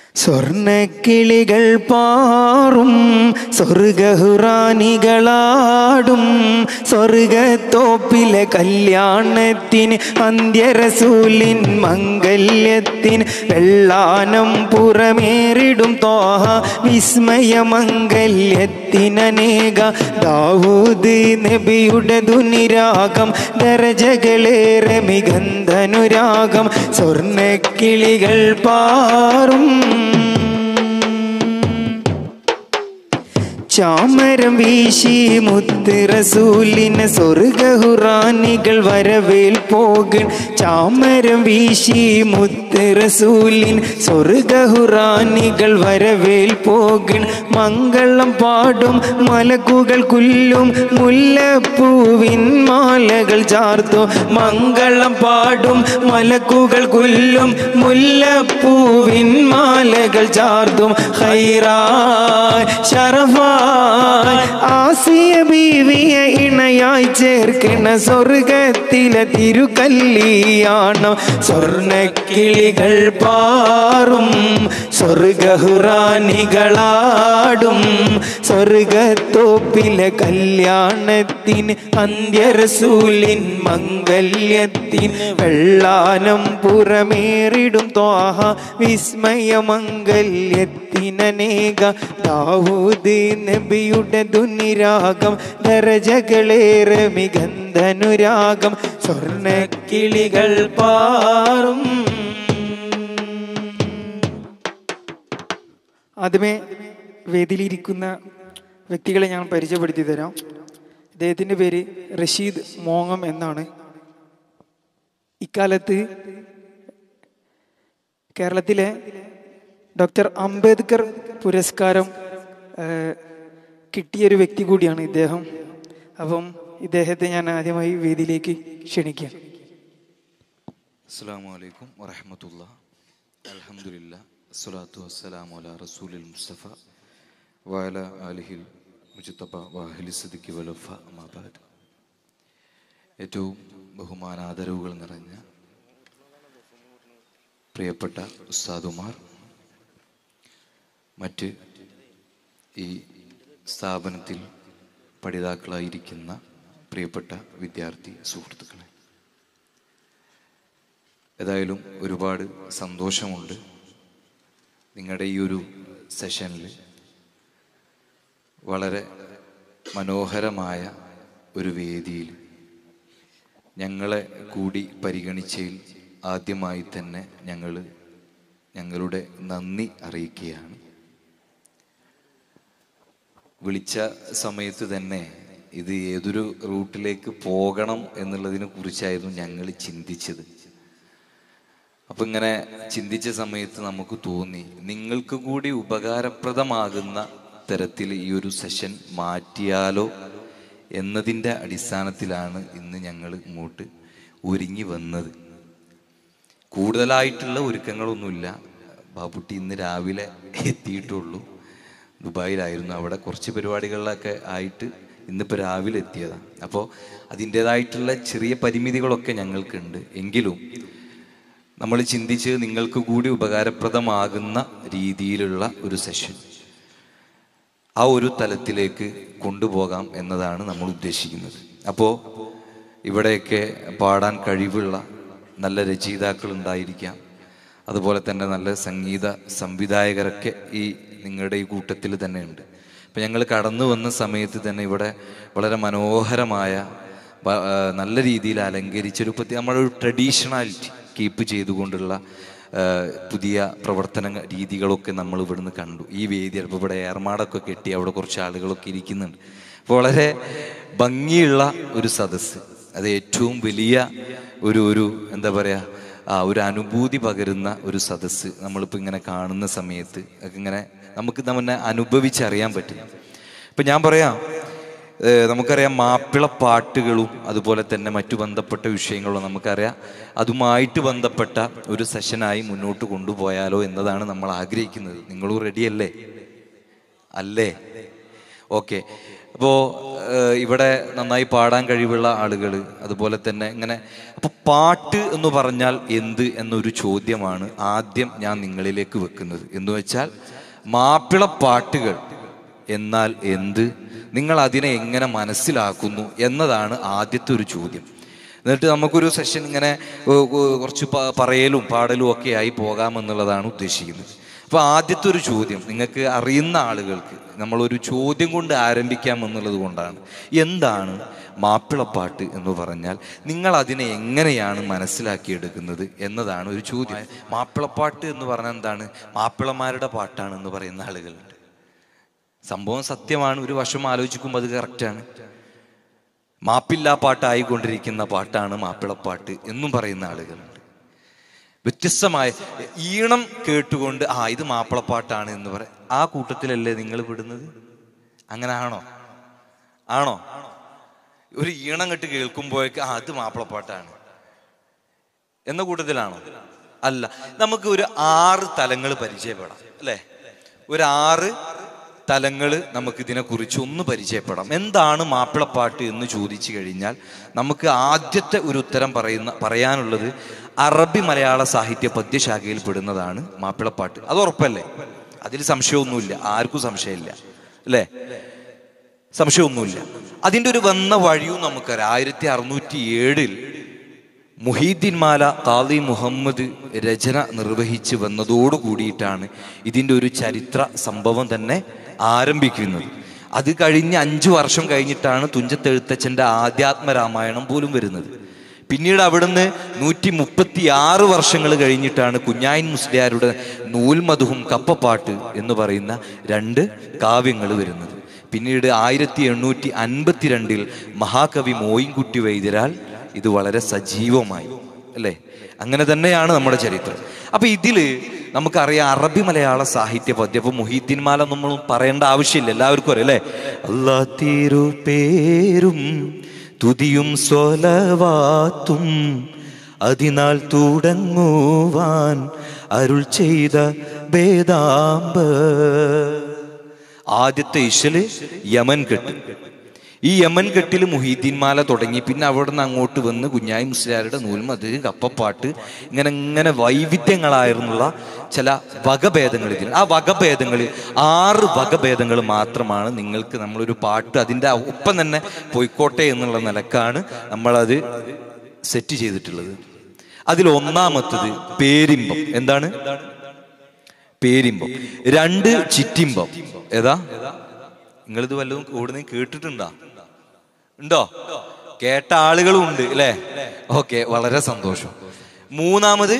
സ്വർണക്കിളികൾ പാറും സ്വർഗഹുറാനികളാടും സ്വർഗത്തോപ്പിലെ കല്യാണത്തിന് അന്ത്യരസൂലിൻ മംഗല്യത്തിന് വെള്ളാനം പുറമേറിടും തോഹ വിസ്മയമംഗല്യത്തിനനേക ദാവൂദ് നബിയുടെ ദുനിരാഗം ദരജകളേറെ മികന്ധനുരാഗം സ്വർണക്കിളികൾ പാറും ചാമരം വീശി മുത്ത് റസൂലിന് സ്വർഗഹുറാനികൾ വരവേൽ പോകൺ ചാമരം വീശി മുത്ത് റസൂലിൻ സ്വർഗഹുറാനികൾ വരവേൽ പോകൺ മംഗളം പാടും മലക്കുകൾ കുല്ലും മുല്ലപ്പൂവിൻ മാലകൾ ചാർത്തു മംഗളം പാടും മലക്കുകൾ കുല്ലും മുല്ലപ്പൂവിൻ മാലകൾ ചാർത്തും ഹൈറായ് ഷറഫായ് ആസിയ ബീവിയെ ഇണയായി ചേർക്കണ സ്വർഗത്തിലെ തിരുകല്യാണം സ്വർണക്കിളികൾ പാറും സ്വർഗഹുറാനികളാടും സ്വർഗത്തോപ്പിലെ കല്യാണത്തിന് അന്ത്യരസൂലിൻ മംഗല്യത്തിൻ വെള്ളാനം പുറമേറിടും ത്വാഹ വിസ്മയമംഗല്യത്തിനനേക ദാവൂദ് നബിയുടെ ദുനിരാഗം ദരജകളേറെ മികന്ധനുരാഗം സ്വർണക്കിളികൾ പാറും ആദ്യമേ വേദിയിലിരിക്കുന്ന വ്യക്തികളെ ഞാൻ പരിചയപ്പെടുത്തി തരാം ഇദ്ദേഹത്തിൻ്റെ പേര് റഷീദ് മോങ്ങം എന്നാണ് ഇക്കാലത്ത് കേരളത്തിലെ ഡോക്ടർ അംബേദ്കർ പുരസ്കാരം ഏഹ്, കിട്ടിയൊരു വ്യക്തി കൂടിയാണ് ഇദ്ദേഹം അപ്പം ഇദ്ദേഹത്തെ ഞാൻ ആദ്യമായി വേദിയിലേക്ക് ക്ഷണിക്കാം അസ്സാം വലൈക്കും വറഹമത്തുള്ള അലഹമുല്ല അസ്സലാത്തു വസ്സലാമു അല റസൂലിൽ മുസ്തഫ വഅല അലിഹിൽ മുജിത്തബ വാഹലി സിദ്ദിഖി വലഫ അമാബാദ് ഏറ്റവും ബഹുമാനാദരവുകൾ നിറഞ്ഞ പ്രിയപ്പെട്ട ഉസ്താദുമാർ മറ്റ് ഈ സ്ഥാപനത്തിൽ പഠിതാക്കളായിരിക്കുന്ന പ്രിയപ്പെട്ട വിദ്യാർത്ഥി സുഹൃത്തുക്കളെ ഏതായാലും ഒരുപാട് സന്തോഷമുണ്ട് നിങ്ങളുടെ ഈ ഒരു സെഷനിൽ വളരെ മനോഹരമായ ഒരു വേദിയിൽ ഞങ്ങളെ കൂടി പരിഗണിച്ചതിൽ ആദ്യമായി തന്നെ ഞങ്ങൾ ഞങ്ങളുടെ നന്ദി അറിയിക്കുകയാണ് വിളിച്ച സമയത്ത് തന്നെ ഇത് ഏതൊരു റൂട്ടിലേക്ക് പോകണം എന്നുള്ളതിനെ കുറിച്ചായിരുന്നു ഞങ്ങൾ ചിന്തിച്ചത് അപ്പൊ ഇങ്ങനെ ചിന്തിച്ച സമയത്ത് നമുക്ക് തോന്നി നിങ്ങൾക്ക് കൂടി ഉപകാരപ്രദമാകുന്ന തരത്തിൽ ഈ ഒരു സെഷൻ മാറ്റിയാലോ എന്നതിൻ്റെ അടിസ്ഥാനത്തിലാണ് ഇന്ന് ഞങ്ങൾ ഇങ്ങോട്ട് ഒരുങ്ങി വന്നത് കൂടുതലായിട്ടുള്ള ഒരുക്കങ്ങളൊന്നുമില്ല ബാബുട്ടി ഇന്ന് രാവിലെ എത്തിയിട്ടുള്ളൂ ദുബായിലായിരുന്നു അവിടെ കുറച്ച് പരിപാടികളിലൊക്കെ ആയിട്ട് ഇന്നിപ്പോൾ രാവിലെ എത്തിയതാണ് അപ്പോൾ അതിൻ്റെതായിട്ടുള്ള ചെറിയ പരിമിതികളൊക്കെ ഞങ്ങൾക്കുണ്ട് എങ്കിലും നമ്മൾ ചിന്തിച്ച് നിങ്ങൾക്ക് കൂടി ഉപകാരപ്രദമാകുന്ന രീതിയിലുള്ള ഒരു സെഷൻ ആ ഒരു തലത്തിലേക്ക് കൊണ്ടുപോകാം എന്നതാണ് നമ്മൾ ഉദ്ദേശിക്കുന്നത് അപ്പോൾ ഇവിടെയൊക്കെ പാടാൻ കഴിവുള്ള നല്ല രചയിതാക്കൾ ഉണ്ടായിരിക്കാം അതുപോലെ തന്നെ നല്ല സംഗീത സംവിധായകരൊക്കെ ഈ നിങ്ങളുടെ ഈ കൂട്ടത്തിൽ തന്നെ ഉണ്ട് അപ്പം ഞങ്ങൾ കടന്നു വന്ന സമയത്ത് തന്നെ ഇവിടെ വളരെ മനോഹരമായ ബ- ആ, നല്ല രീതിയിൽ അലങ്കരിച്ചൊരു പ്രത്യേക നമ്മുടെ ഒരു ട്രഡീഷണാലിറ്റി കീപ്പ് ചെയ്തുകൊണ്ടുള്ള ആ, പുതിയ പ്രവർത്തന രീതികളൊക്കെ നമ്മൾ ഇവിടുന്ന് കണ്ടു ഈ വേദി അപ്പോൾ ഇവിടെ ഏർമാടൊക്കെ കെട്ടി അവിടെ കുറച്ച് ആളുകളൊക്കെ ഇരിക്കുന്നുണ്ട് അപ്പോൾ വളരെ ഭംഗിയുള്ള ഒരു സദസ്സ് അത് ഏറ്റവും വലിയ ഒരു ഒരു എന്താ പറയുക ആ ഒരു അനുഭൂതി പകരുന്ന ഒരു സദസ്സ് നമ്മളിപ്പോൾ ഇങ്ങനെ കാണുന്ന സമയത്ത് ഒക്കെ ഇങ്ങനെ നമുക്ക് തന്നെ അനുഭവിച്ചറിയാൻ പറ്റും ഇപ്പം ഞാൻ പറയാം ഏഹ് നമുക്കറിയാം മാപ്പിള പാട്ടുകളും അതുപോലെ തന്നെ മറ്റു ബന്ധപ്പെട്ട വിഷയങ്ങളും നമുക്കറിയാം അതുമായിട്ട് ബന്ധപ്പെട്ട ഒരു സെഷനായി മുന്നോട്ട് കൊണ്ടുപോയാലോ എന്നതാണ് നമ്മൾ ആഗ്രഹിക്കുന്നത് നിങ്ങളും റെഡിയല്ലേ അല്ലേ ഓക്കെ അപ്പോൾ ഇവിടെ നന്നായി പാടാൻ കഴിവുള്ള ആളുകൾ അതുപോലെ തന്നെ ഇങ്ങനെ അപ്പോൾ പാട്ട് എന്ന് പറഞ്ഞാൽ എന്ത് എന്നൊരു ചോദ്യമാണ് ആദ്യം ഞാൻ നിങ്ങളിലേക്ക് വെക്കുന്നത് എന്ന് വെച്ചാൽ മാപ്പിള പാട്ടുകൾ എന്നാൽ എന്ത് നിങ്ങൾ അതിനെ എങ്ങനെ മനസ്സിലാക്കുന്നു എന്നതാണ് ആദ്യത്തെ ഒരു ചോദ്യം എന്നിട്ട് നമുക്കൊരു സെഷൻ ഇങ്ങനെ ഏ, ഏ, കുറച്ച് പ- പറയലും പാടലും ഒക്കെ ആയി പോകാമെന്നുള്ളതാണ് ഉദ്ദേശിക്കുന്നത് അപ്പോൾ ആദ്യത്തെ ഒരു ചോദ്യം നിങ്ങൾക്ക് അറിയുന്ന ആളുകൾക്ക് നമ്മളൊരു ചോദ്യം കൊണ്ട് ആരംഭിക്കാം എന്നുള്ളത് കൊണ്ടാണ് എന്താണ് മാപ്പിളപ്പാട്ട് എന്ന് പറഞ്ഞാൽ നിങ്ങൾ അതിനെ എങ്ങനെയാണ് മനസ്സിലാക്കിയെടുക്കുന്നത് എന്നതാണ് ഒരു ചോദ്യം മാപ്പിളപ്പാട്ട് എന്ന് പറഞ്ഞാൽ എന്താണ് മാപ്പിളമാരുടെ പാട്ടാണ് എന്ന് പറയുന്ന ആളുകളുണ്ട് സംഭവം സത്യമാണ് ഒരു വർഷം ആലോചിക്കുമ്പോൾ അത് കറക്റ്റാണ് മാപ്പില്ലാ പാട്ടായിക്കൊണ്ടിരിക്കുന്ന പാട്ടാണ് മാപ്പിളപ്പാട്ട് എന്നും പറയുന്ന ആളുകളുണ്ട് വ്യത്യസ്തമായ ഈണം കേട്ടുകൊണ്ട് ആ ഇത് മാപ്പിളപ്പാട്ടാണ് എന്ന് പറ ആ കൂട്ടത്തിലല്ലേ നിങ്ങൾ വിടുന്നത് അങ്ങനെ ആണോ ആണോ ഒരു ഈണം കെട്ട് കേൾക്കുമ്പോഴേക്ക് ആ അത് മാപ്പിളപ്പാട്ടാണ് എന്ന കൂട്ടത്തിലാണോ അല്ല നമുക്ക് ഒരു ആറ് തലങ്ങൾ പരിചയപ്പെടാം അല്ലേ ഒരു ആറ് തലങ്ങൾ നമുക്ക് ഇതിനെക്കുറിച്ച് ഒന്ന് പരിചയപ്പെടാം എന്താണ് മാപ്പിളപ്പാട്ട് എന്ന് ചോദിച്ചു കഴിഞ്ഞാൽ നമുക്ക് ആദ്യത്തെ ഒരു ഉത്തരം പറയുന്ന പറയാനുള്ളത് അറബി മലയാള സാഹിത്യ പദ്യശാഖയിൽ പെടുന്നതാണ് മാപ്പിളപ്പാട്ട് അത് ഉറപ്പല്ലേ അതിൽ സംശയമൊന്നുമില്ല ആർക്കും സംശയമില്ല അല്ലേ സംശയമൊന്നുമില്ല അതിൻ്റെ ഒരു വന്ന വഴിയും നമുക്കറിയാം ആയിരത്തി അറുന്നൂറ്റി ഏഴിൽ മുഹീദ്ദീൻ മാല കാളി മുഹമ്മദ് രചന നിർവഹിച്ച് വന്നതോടു കൂടിയിട്ടാണ് ഇതിൻ്റെ ഒരു ചരിത്ര സംഭവം തന്നെ ആരംഭിക്കുന്നത് അത് കഴിഞ്ഞ് അഞ്ചു വർഷം കഴിഞ്ഞിട്ടാണ് തുഞ്ചത്തെഴുത്തച്ഛൻ്റെ ആധ്യാത്മ രാമായണം പോലും വരുന്നത് പിന്നീട് അവിടുന്ന് നൂറ്റി മുപ്പത്തി ആറ് വർഷങ്ങൾ കഴിഞ്ഞിട്ടാണ് കുഞ്ഞായിൻ മുസ്ലിയാരുടെ നൂൽമധുവും കപ്പപ്പാട്ട് എന്ന് പറയുന്ന രണ്ട് കാവ്യങ്ങൾ വരുന്നത് പിന്നീട് ആയിരത്തി എണ്ണൂറ്റി അൻപത്തിരണ്ടിൽ മഹാകവി മോയിൻകുട്ടി വൈദ്യരാൽ ഇത് വളരെ സജീവമായി അല്ലേ അങ്ങനെ തന്നെയാണ് നമ്മുടെ ചരിത്രം അപ്പൊ ഇതില് നമുക്കറിയാം അറബി മലയാള സാഹിത്യ പദ്യം അപ്പൊ മുഹീദ്ദീൻ മാല നമ്മൾ പറയേണ്ട ആവശ്യമില്ല എല്ലാവർക്കും അറിയാം അല്ലേ അല്ലാ തീരു പേരും തുതിയും സ്വലവാത്തും അതിനാൽ തുടങ്ങുവാൻ അരുൾ ചെയ്ത വേദാമ്പ ആദ്യത്തെ ഇശല് യമൻ കെട്ട് ഈ യമൻ കെട്ടിൽ മുഹീദ്ദീൻ മാല തുടങ്ങി പിന്നെ അവിടെ നിന്ന് അങ്ങോട്ട് വന്ന് കുഞ്ഞായി മുസ്ലിയാരുടെ നൂൽമത് കപ്പപ്പാട്ട് ഇങ്ങനെ ഇങ്ങനെ വൈവിധ്യങ്ങളായിരുന്നുള്ള ചില വകഭേദങ്ങൾ ഇതിൽ ആ വകഭേദങ്ങൾ ആറ് വകഭേദങ്ങൾ മാത്രമാണ് നിങ്ങൾക്ക് നമ്മളൊരു പാട്ട് അതിൻ്റെ ഒപ്പം തന്നെ പോയിക്കോട്ടെ എന്നുള്ള നിലക്കാണ് നമ്മളത് സെറ്റ് ചെയ്തിട്ടുള്ളത് അതിൽ ഒന്നാമത്തത് പേരിമ്പം എന്താണ് പേരിമ്പം രണ്ട് ചിറ്റിമ്പം ഏതാ നിങ്ങളിത് വല്ലതും കൂടുതൽ കേട്ടിട്ടുണ്ടോ ഉണ്ടോ കേട്ട ആളുകളും ഉണ്ട് അല്ലേ ഓക്കെ വളരെ സന്തോഷം മൂന്നാമത്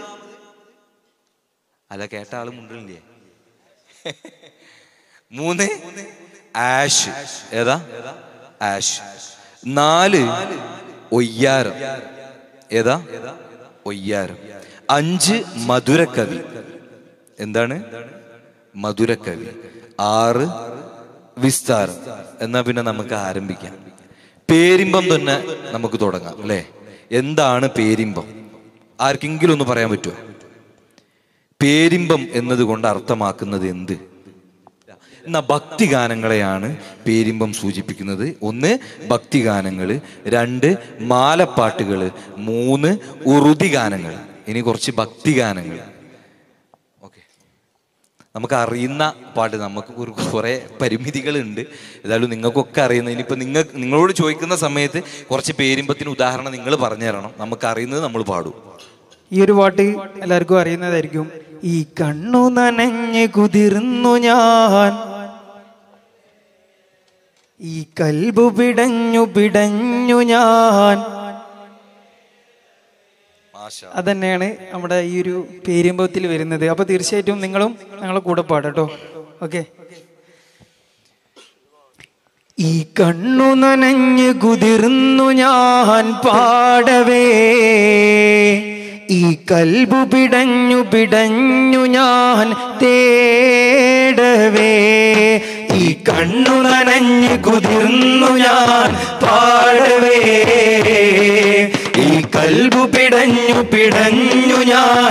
അല്ല കേട്ട ആളും ഉണ്ടല്ലേ മൂന്ന് ആഷ് ഏതാ ആഷ് നാല് ഒയ്യാരം ഏതാ ഒയ്യാരം അഞ്ച് മധുരക്കവി എന്താണ് മധുരക്കവി ആറ് വിസ്താരം എന്നാ പിന്നെ നമുക്ക് ആരംഭിക്കാം പേരിമ്പം തന്നെ നമുക്ക് തുടങ്ങാം അല്ലേ എന്താണ് പേരിമ്പം ആർക്കെങ്കിലും ഒന്ന് പറയാൻ പറ്റുമോ പേരിമ്പം എന്നതുകൊണ്ട് അർത്ഥമാക്കുന്നത് എന്ത് എന്നാ ഭക്തിഗാനങ്ങളെയാണ് പേരിമ്പം സൂചിപ്പിക്കുന്നത് ഒന്ന് ഭക്തിഗാനങ്ങള് രണ്ട് മാലപ്പാട്ടുകൾ മൂന്ന് ഉറുതി ഗാനങ്ങൾ ഇനി കുറച്ച് ഭക്തിഗാനങ്ങൾ ഓക്കെ നമുക്ക് അറിയുന്ന പാട്ട് നമുക്ക് ഒരു കുറേ പരിമിതികളുണ്ട് ഏതായാലും നിങ്ങൾക്കൊക്കെ അറിയുന്ന ഇനിയിപ്പോൾ നിങ്ങൾ നിങ്ങളോട് ചോദിക്കുന്ന സമയത്ത് കുറച്ച് പേരിമ്പത്തിന് ഉദാഹരണം നിങ്ങൾ പറഞ്ഞു തരണം നമുക്ക് അറിയുന്നത് നമ്മൾ പാടും ഈ ഒരു പാട്ട് എല്ലാവർക്കും അറിയുന്നതായിരിക്കും ഈ കണ്ണു നനഞ്ഞ് കുതിർന്നു ഞാൻ ഈ കൽബു പിടഞ്ഞു പിടഞ്ഞു ഞാൻ അതന്നെയാണ് നമ്മുടെ ഈ ഒരു പേരിമ്പത്തിൽ വരുന്നത് അപ്പൊ തീർച്ചയായിട്ടും നിങ്ങളും ഞങ്ങളെ കൂടെ പാടട്ടോ ഓക്കെ ഈ കണ്ണു നനഞ്ഞ് കുതിർന്നു ഞാൻ പാടവേ ഈ കൽബു പിടഞ്ഞു പിടഞ്ഞു ഞാൻ തേടവേ ഈ കണ്ണു നനഞ്ഞ് കുതിർന്നു ഞാൻ പാടവേ ഈ കൽബു പിടഞ്ഞു പിടഞ്ഞു ഞാൻ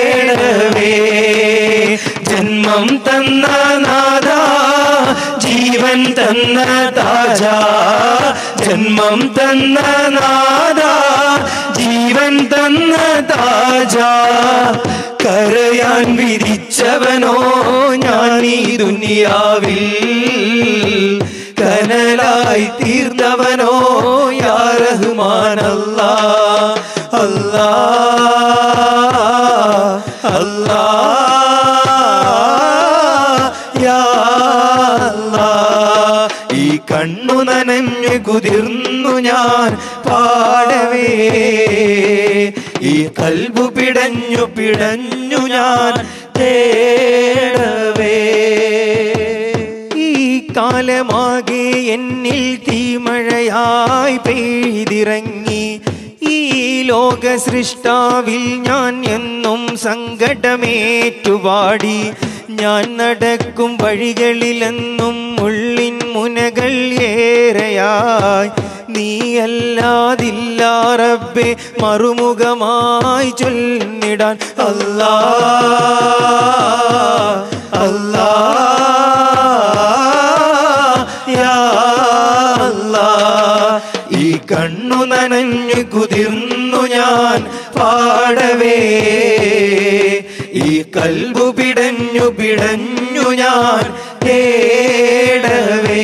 തേടവേ ജന്മം തന്ന നാഥ ജീവ ജീവൻ തന്ന താജ ജന്മം തന്ന നാദ ജീവൻ തന്ന താജ കരയാൻ വിധിച്ചവനോ ഞാൻ ഈ ദുനിയാവിൽ കനലായി തീർന്നവനോ യാ റഹ്മാൻ അല്ലാ അല്ലാ അല്ലാ യാ അല്ലാ. ഈ കണ്ണു നനഞ്ഞു കുതിർന്നു ഞാൻ പാടവേ ഈ കൽബു പിടഞ്ഞു പിടഞ്ഞു ഞാൻ തേടവേ ഈ കാലമാകെ എന്നിൽ തീമഴയായി പെയ്തിറങ്ങി ഈ ലോക സൃഷ്ടാവിൽ ഞാൻ എന്നും സങ്കടമേറ്റുപാടി ഞാൻ നടക്കും വഴികളിലെന്നും ഉള്ളിൻ മുനകൾ ഏറെയായി നീയല്ലാതില്ല റബ്ബെ മറുമുഖമായി ചൊല്ലിടാൻ അല്ലാ അല്ലാ യാ അല്ലാ. ഈ കണ്ണു നനഞ്ഞു കുതിർന്നു ഞാൻ പാടവേ ഈ കൽബു പിടഞ്ഞു പിടഞ്ഞു ഞാൻ തേടവേ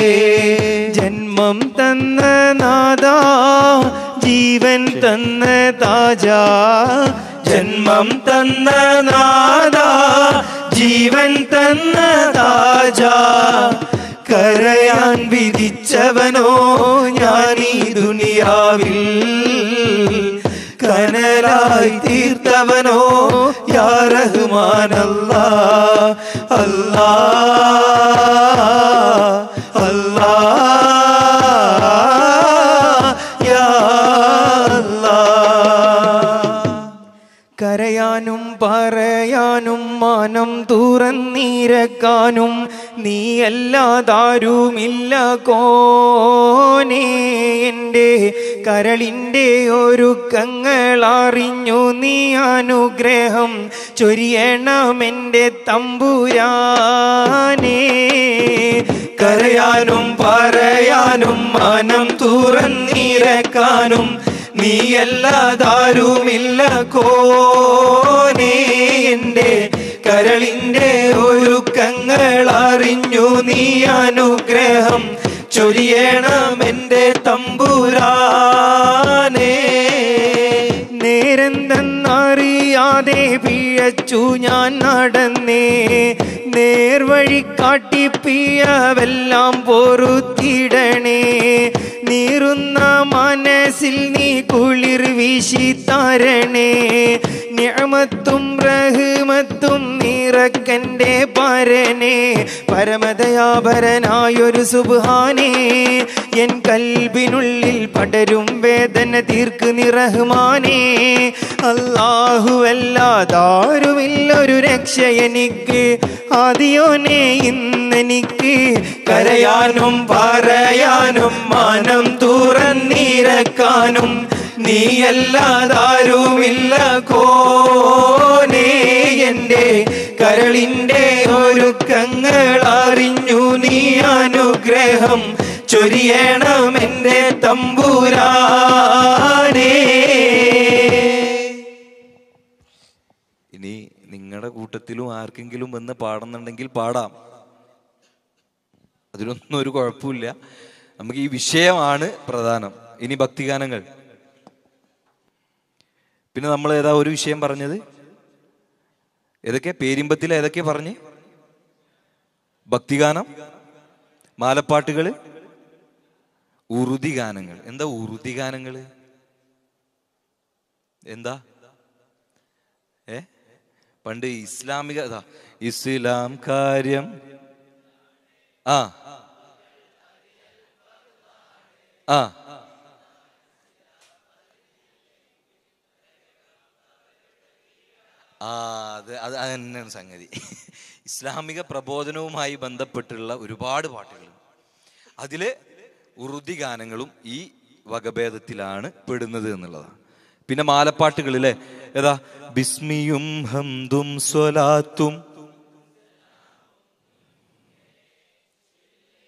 ജന്മം തന്ന നാദാ ജീവൻ തന്ന താജ ജന്മം തന്ന നാദാ ജീവൻ തന്ന താജ കരയാൻ വിധിച്ചവനോ ഞാൻ ഈ ദുനിയാവിൽ കനലായി തീർത്തവനോ യാ റഹ്മാൻ അല്ലാ അല്ലാ അല്ലാ യാ അല്ലാ കരയാനും പറയാനും മാനം തുറന്നിരക്കാനും നീ അല്ലാതാരുമില്ല കോനേ എൻ്റെ കരളിൻ്റെ ഒരുക്കങ്ങൾ അറിഞ്ഞു നീ അനുഗ്രഹം ചൊരിയണമെൻ്റെ തമ്പുരാനേ കരയാനും പറയാനും മാനം തുറന്നിരക്കാനും നീയല്ലാതാരുമില്ല കോനേ എൻ്റെ കരളിൻ്റെ ഒരുക്കങ്ങൾ അറിഞ്ഞു നീ അനുഗ്രഹം ചൊരിയണം എൻ്റെ തമ്പുരാനേ നേരെന്തെന്നറിയാതെ പിഴച്ചു ഞാൻ നടന്നേ നേർവഴി കാട്ടിപ്പിയവെല്ലാം പൊറുത്തിടണേ നീറുന്ന മനസ്സിൽ നീ കുളിർ വീശി തരണേ ഞാമത്തും റഹ്മത്തും നിറക്കൻ്റെ പരനെ പരമദയാപരനായൊരു സുബാനേ എൻ കൽബിനുള്ളിൽ പടരും വേദന തീർക്ക് നിറഹ്മാനേ അല്ലാഹുവല്ലാതാരുമില്ലൊരു രക്ഷ എനിക്ക് ആദിയോനെ ഇന്നെനിക്ക് കരയാനും പറയാനും മാനം തുറന്നിരക്കാനും നീയല്ലാതാരുമില്ല കോനേ എൻ്റെ കരളിൻ്റെ ഒരുക്കങ്ങൾ അറിഞ്ഞു നീ അനുഗ്രഹം ചൊരിയണം എൻ്റെ തമ്പുരാനേ ഇനി നിങ്ങളുടെ കൂട്ടത്തിലും ആർക്കെങ്കിലും വന്ന് പാടുന്നുണ്ടെങ്കിൽ പാടാം അതിലൊന്നും ഒരു കുഴപ്പമില്ല നമുക്ക് ഈ വിഷയമാണ് പ്രധാനം ഇനി ഭക്തിഗാനങ്ങൾ പിന്നെ നമ്മൾ ഏതാ ഒരു വിഷയം പറഞ്ഞത് ഏതൊക്കെ പേരിമ്പത്തിൽ ഏതൊക്കെ പറഞ്ഞ് ഭക്തിഗാനം മാലപ്പാട്ടുകള് ഉറുതി ഗാനങ്ങൾ എന്താ ഉറുതി ഗാനങ്ങള് എന്താ ഏ പണ്ട് ഇസ്ലാമിക ഇതാ, ഇസ്ലാം കാര്യം ആ ആ ആ അത് അത് അത് തന്നെയാണ് സംഗതി ഇസ്ലാമിക പ്രബോധനവുമായി ബന്ധപ്പെട്ടുള്ള ഒരുപാട് പാട്ടുകൾ അതില് ഉറുദി ഗാനങ്ങളും ഈ വകഭേദത്തിലാണ് പെടുന്നത് എന്നുള്ളതാണ് പിന്നെ മാലപ്പാട്ടുകൾ അല്ലേ ഏതാ ബിസ്മിയും ഹംദും സ്വലാത്തും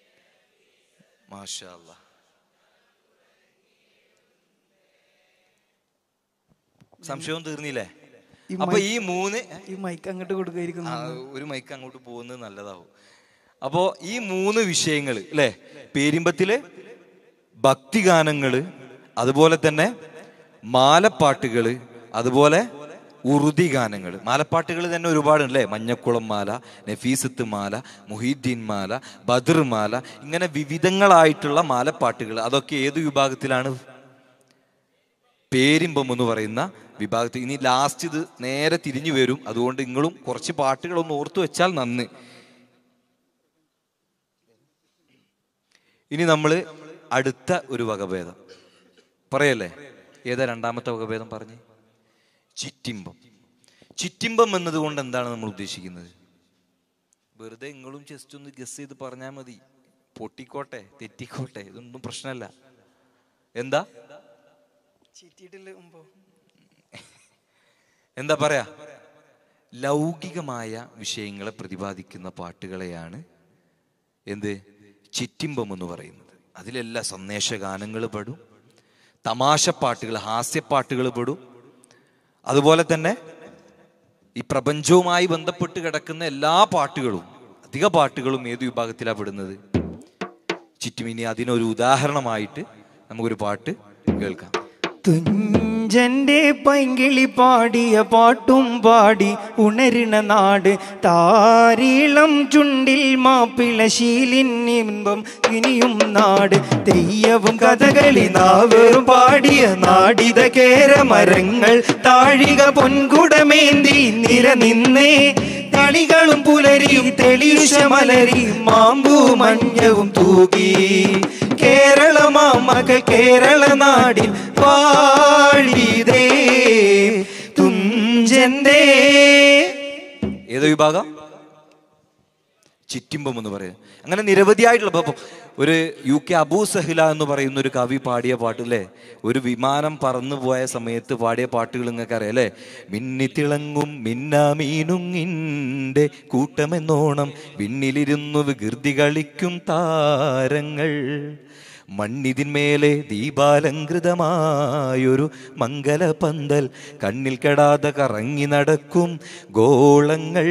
മാഷാ അല്ലാ. സംശയവും തീർന്നില്ലേ ഈ അപ്പൊ ഈ മൂന്ന് ഈ മൈക്ക് അങ്ങോട്ട് കൊടുക്കായിരിക്കും ആ, ഒരു മൈക്ക് അങ്ങോട്ട് പോകുന്നത് നല്ലതാവും അപ്പോ ഈ മൂന്ന് വിഷയങ്ങൾ അല്ലെ പേരിമ്പത്തില് ഭക്തിഗാനങ്ങള് അതുപോലെ തന്നെ മാലപ്പാട്ടുകള് അതുപോലെ ഉറുദി ഗാനങ്ങൾ മാലപ്പാട്ടുകൾ തന്നെ ഒരുപാടുണ്ട് അല്ലേ മഞ്ഞക്കുളം മാല നഫീസത്ത് മാല മുഹീദ്ദീൻ മാല ബദർ മാല ഇങ്ങനെ വിവിധങ്ങളായിട്ടുള്ള മാലപ്പാട്ടുകൾ അതൊക്കെ ഏത് വിഭാഗത്തിലാണ് പേരിമ്പം എന്ന് പറയുന്ന വിഭാഗത്തിൽ ഇനി ലാസ്റ്റ് ഇത് നേരെ തിരിഞ്ഞു വരും അതുകൊണ്ട് നിങ്ങളും കുറച്ച് പാട്ടുകളൊന്ന് ഓർത്തു വെച്ചാൽ നന്ന് ഇനി നമ്മൾ അടുത്ത ഒരു വകഭേദം പറയല്ലേ ഏതാ രണ്ടാമത്തെ വകഭേദം പറഞ്ഞ് ചിറ്റിമ്പം ചിറ്റിമ്പം എന്നതുകൊണ്ട് എന്താണ് നമ്മൾ ഉദ്ദേശിക്കുന്നത് വെറുതെ നിങ്ങളും ജസ്റ്റ് ഒന്ന് ഗസ് ചെയ്ത് പറഞ്ഞാൽ മതി പൊട്ടിക്കോട്ടെ തെറ്റിക്കോട്ടെ ഇതൊന്നും പ്രശ്നമല്ല എന്താ ചീറ്റിയിട്ടില്ല മുമ്പോ എന്താ പറയാ ലൗകികമായ വിഷയങ്ങളെ പ്രതിപാദിക്കുന്ന പാട്ടുകളെയാണ് എന്ത് ചിറ്റിമ്പം എന്ന് പറയുന്നത് അതിലെല്ലാം സന്ദേശഗാനങ്ങൾ പെടും തമാശപ്പാട്ടുകൾ ഹാസ്യപ്പാട്ടുകൾ പെടും അതുപോലെ തന്നെ ഈ പ്രപഞ്ചവുമായി ബന്ധപ്പെട്ട് കിടക്കുന്ന എല്ലാ പാട്ടുകളും അധിക പാട്ടുകളും ഏത് വിഭാഗത്തിലാണ് പെടുന്നത് ചുറ്റുമിനി അതിനൊരു ഉദാഹരണമായിട്ട് നമുക്കൊരു പാട്ട് കേൾക്കാം തുഞ്ചന്റെ പൈങ്കിളി പാടിയ പാട്ടും പാടി ഉണരണ നാട് താരീളം ചുണ്ടിൽ മാപ്പിള ശീലിന്നിമ്പം ഇനിയും നാട് തെയ്യവും കഥകളി നാവേറും പാടിയ നാടിത കേര മരങ്ങൾ താഴിക പൊൻകുടമേന്തി നിരനിന്നേ തളികളും പുലരിയും തെളിയുഷ മലരി മാമ്പൂ മഞ്ഞവും തൂകി കേരളമാ മകൾ കേരള നാടിൽ വാഴിതേ തുഞ്ചന്റെ ഏത് വിഭാഗം ചിറ്റിമ്പം എന്ന് പറയും അങ്ങനെ നിരവധിയായിട്ടുള്ള ഇപ്പൊ ഒരു യു കെ അബൂ സഹില എന്ന് പറയുന്ന ഒരു കവി പാടിയ പാട്ട് അല്ലേ ഒരു വിമാനം പറന്നു പോയ സമയത്ത് പാടിയ പാട്ടുകൾ നിങ്ങൾക്ക് അറിയാം അല്ലേ മിന്നിത്തിളങ്ങും മിന്നാമീനുങ്ങിൻ്റെ കൂട്ടമെന്നോണം വിണ്ണിലിരുന്നു വികൃതി കളിക്കും താരങ്ങൾ മണ്ണിതിന്മേലെ ദീപാലങ്കൃതമായൊരു മംഗലപന്തൽ കണ്ണിൽ കെടാതെ കറങ്ങി നടക്കും ഗോളങ്ങൾ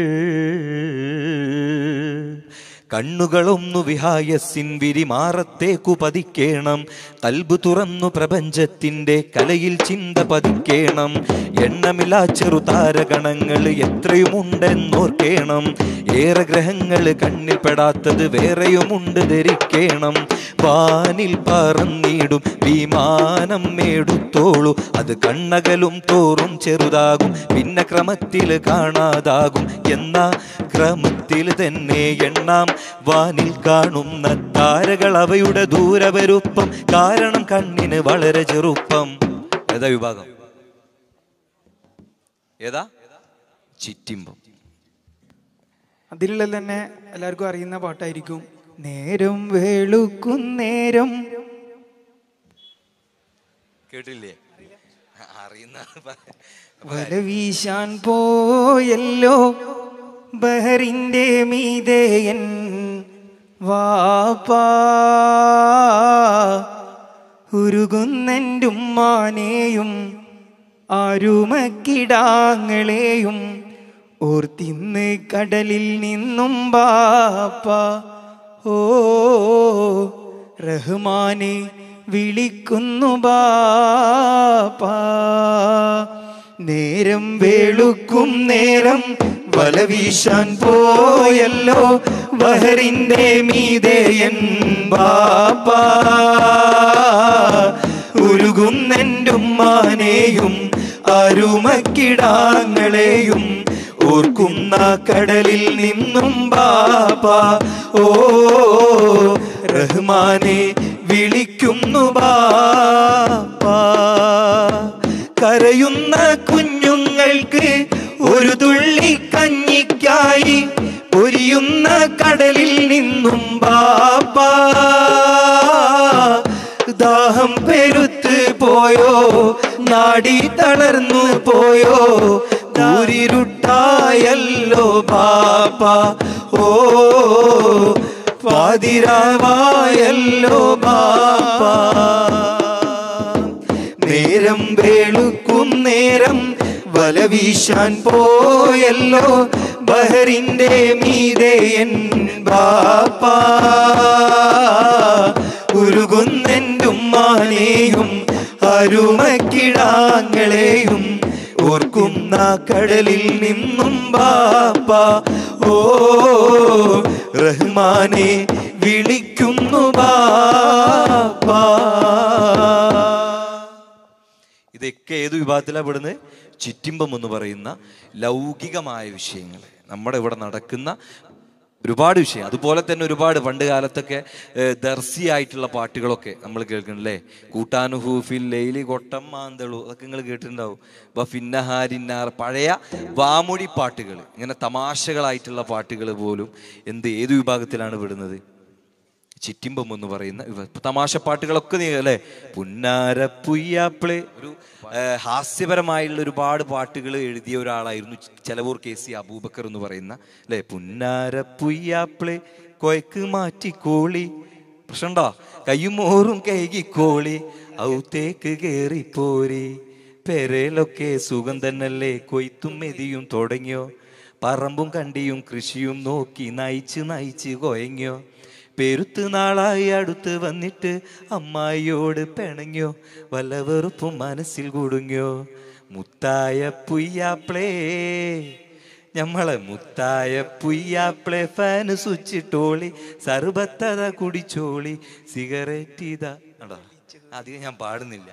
കണ്ണുകളൊന്നു വിഹായസിൻ വിരിമാറത്തേക്കു പതിക്കേണം കൽബു തുറന്നു പ്രപഞ്ചത്തിന്റെ കലയിൽ ചിന്ത പതിക്കേണം എണ്ണമില്ലാ ചെറു താരഗണങ്ങൾ എത്രയുമുണ്ടെന്നോർക്കേണം ഏറെ ഗ്രഹങ്ങൾ കണ്ണിൽ പെടാത്തത് വേറെയുമുണ്ട് ധരിക്കേണം വാനിൽ പറന്നിടും വിമാനം എടുത്തോളൂ അത് കണ്ണകലും തോറും ചെറുതാകും പിന്നെ ക്രമത്തിൽ കാണാതാകും എന്ന ക്രമത്തിൽ തന്നെ എണ്ണാം വാനിൽ കാണുന്ന താരകൾ അവയുടെ ദൂരവരുപ്പം കാരണം കണ്ണിന് വളരെ ചെറുപ്പം ഏതാ വിഭാഗം ഏതാ ചിറ്റിമ്പം അതിലുള്ള തന്നെ എല്ലാവർക്കും അറിയുന്ന പാട്ടായിരിക്കും നേരം വേളുക്കും നേരം കേട്ടില്ലേ അറിയുന്ന വല വീശാൻ പോയല്ലോ ബഹറിന്റെ മീതേയൻ വാപ്പാ ഉരുകുന്നെൻ്റുമ്മാനെയും ആരുമക്കിടാങ്ങളെയും ഓർത്തിന്ന് കടലിൽ നിന്നും ബാപ്പ ഓ റഹ്മാനെ വിളിക്കുന്നു ബാപ്പാ നേരം വേളുക്കും നേരം വല വീശാൻ പോയല്ലോ ബഹറിന്റെ മീതേയൻ ബാപ്പാ ഉരുകുന്നെൻ്റുമ്മാനെയും അരുമക്കിടാങ്ങളെയും ഓർക്കുന്ന കടലിൽ നിന്നും ബാപ്പ ഓ റഹ്മാനെ വിളിക്കുന്നു ബാപ്പ കരയുന്ന കുഞ്ഞുങ്ങൾക്ക് ഒരു തുള്ളി കഞ്ഞിക്കായി പൊരിയുന്ന കടലിൽ നിന്നും ബാപ്പ ദാഹം പെരുത്ത് പോയോ നാടി തളർന്നു പോയോ ദൂരിരുട്ടായല്ലോ ബാപ്പ ഓ പാതിരാവായല്ലോ ബാപ്പ നേരം വേളുക്കും നേരം വല വീശാൻ പോയല്ലോ ബഹറിന്റെ മീതയൻ ബാപ്പ ഉരുകുന്നെന്റുമ്മാനെയും അരുമക്കിടാങ്ങളെയും ഓർക്കുന്ന കടലിൽ നിന്നും ബാപ്പ ഓ റഹ്മാനെ വിളിക്കുന്നു ബാപ്പ ഇതൊക്കെ ഏത് വിഭാഗത്തിലാണ് പെടുന്നത് ചിറ്റിമ്പം എന്ന് പറയുന്ന ലൗകികമായ വിഷയങ്ങൾ നമ്മുടെ ഇവിടെ നടക്കുന്ന ഒരുപാട് വിഷയം അതുപോലെ തന്നെ ഒരുപാട് പണ്ട് കാലത്തൊക്കെ ഏഹ്, ദർസിയായിട്ടുള്ള പാട്ടുകളൊക്കെ നമ്മൾ കേൾക്കണല്ലേ കൂട്ടാനുഹൂഫിൽ ലൈലി കൊട്ടം മാന്തളു അതൊക്കെ നിങ്ങൾ കേട്ടിട്ടുണ്ടാവും ഇപ്പൊ ഫിന്നഹാരിന്നാർ പഴയ വാമൊഴി പാട്ടുകൾ ഇങ്ങനെ തമാശകളായിട്ടുള്ള പാട്ടുകൾ പോലും എന്ത് ഏത് വിഭാഗത്തിലാണ് വിടുന്നത് ചിറ്റിമ്പം എന്ന് പറയുന്ന ഇവ- ഇപ്പൊ തമാശപ്പാട്ടുകളൊക്കെ നീ അല്ലേ പുന്നാര പുയ്യാപ്പിളെ ഒരു ആ, ഹാസ്യപരമായുള്ള ഒരുപാട് പാട്ടുകൾ എഴുതിയ ഒരാളായിരുന്നു ചെലവൂർ കെ സി അബൂബക്കർ എന്ന് പറയുന്ന അല്ലെ പുന്നാര പുയ്യാപ്പിളെ കൊയക്ക് മാറ്റിക്കോളി പ്രശ്നണ്ടോ കയ്യുമോറും കൈകിക്കോളി ഔത്തേക്ക് കേറി പോരി പെരയിലൊക്കെ സുഖം തന്നല്ലേ കൊയ്ത്തും മെതിയും തുടങ്ങിയോ പറമ്പും കണ്ടിയും കൃഷിയും നോക്കി നയിച്ച് നയിച്ച് കൊയങ്ങിയോ പെരുത്ത് നാളായി അടുത്ത് വന്നിട്ട് അമ്മായിയോട് പിണങ്ങിയോ വല്ല വെറുപ്പും മനസ്സിൽ കുടുങ്ങിയോ മുത്തായ പുയ്യാപ്ലേ ഞമ്മളെ മുത്തായ പുയ്യാപ്ലേ ഫാന് സ്വിച്ചിട്ടോളി സർബത്തത കുടിച്ചോളി സിഗരറ്റ് ഇതാ കണ്ടോ അധികം ഞാൻ പാടുന്നില്ല